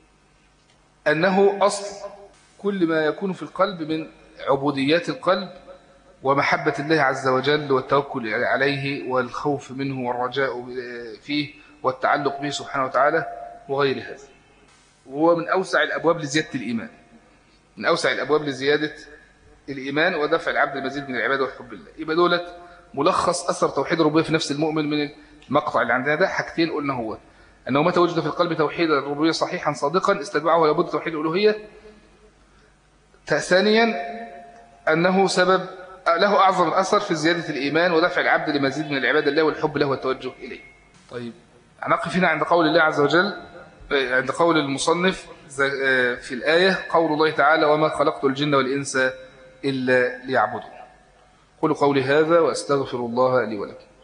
S1: أنه أصل كل ما يكون في القلب من عبوديات القلب ومحبة الله عز وجل والتوكل عليه والخوف منه والرجاء فيه والتعلق به سبحانه وتعالى وغير هذا وهو من أوسع الأبواب لزيادة الإيمان من أوسع الأبواب لزيادة الإيمان ودفع العبد المزيد من العبادة والحب الله يبقى دولت ملخص أثر توحيد الربوبية في نفس المؤمن من المقطع اللي عندنا ده حاجتين قلنا هو أنه متى وجد في القلب توحيد الربوبية صحيحا صادقا استتبعه لابد توحيد الألوهية ثانيا أنه سبب له أعظم أثر في زيادة الإيمان ودفع العبد لمزيد من العبادة الله والحب له والتوجه إليه طيب هنقف هنا عند قول الله عز وجل عند قول المصنف في الآية قول الله تعالى وما خلقت الجن والإنس إلا ليعبدون قولوا قولي هذا وأستغفر الله لي ولكم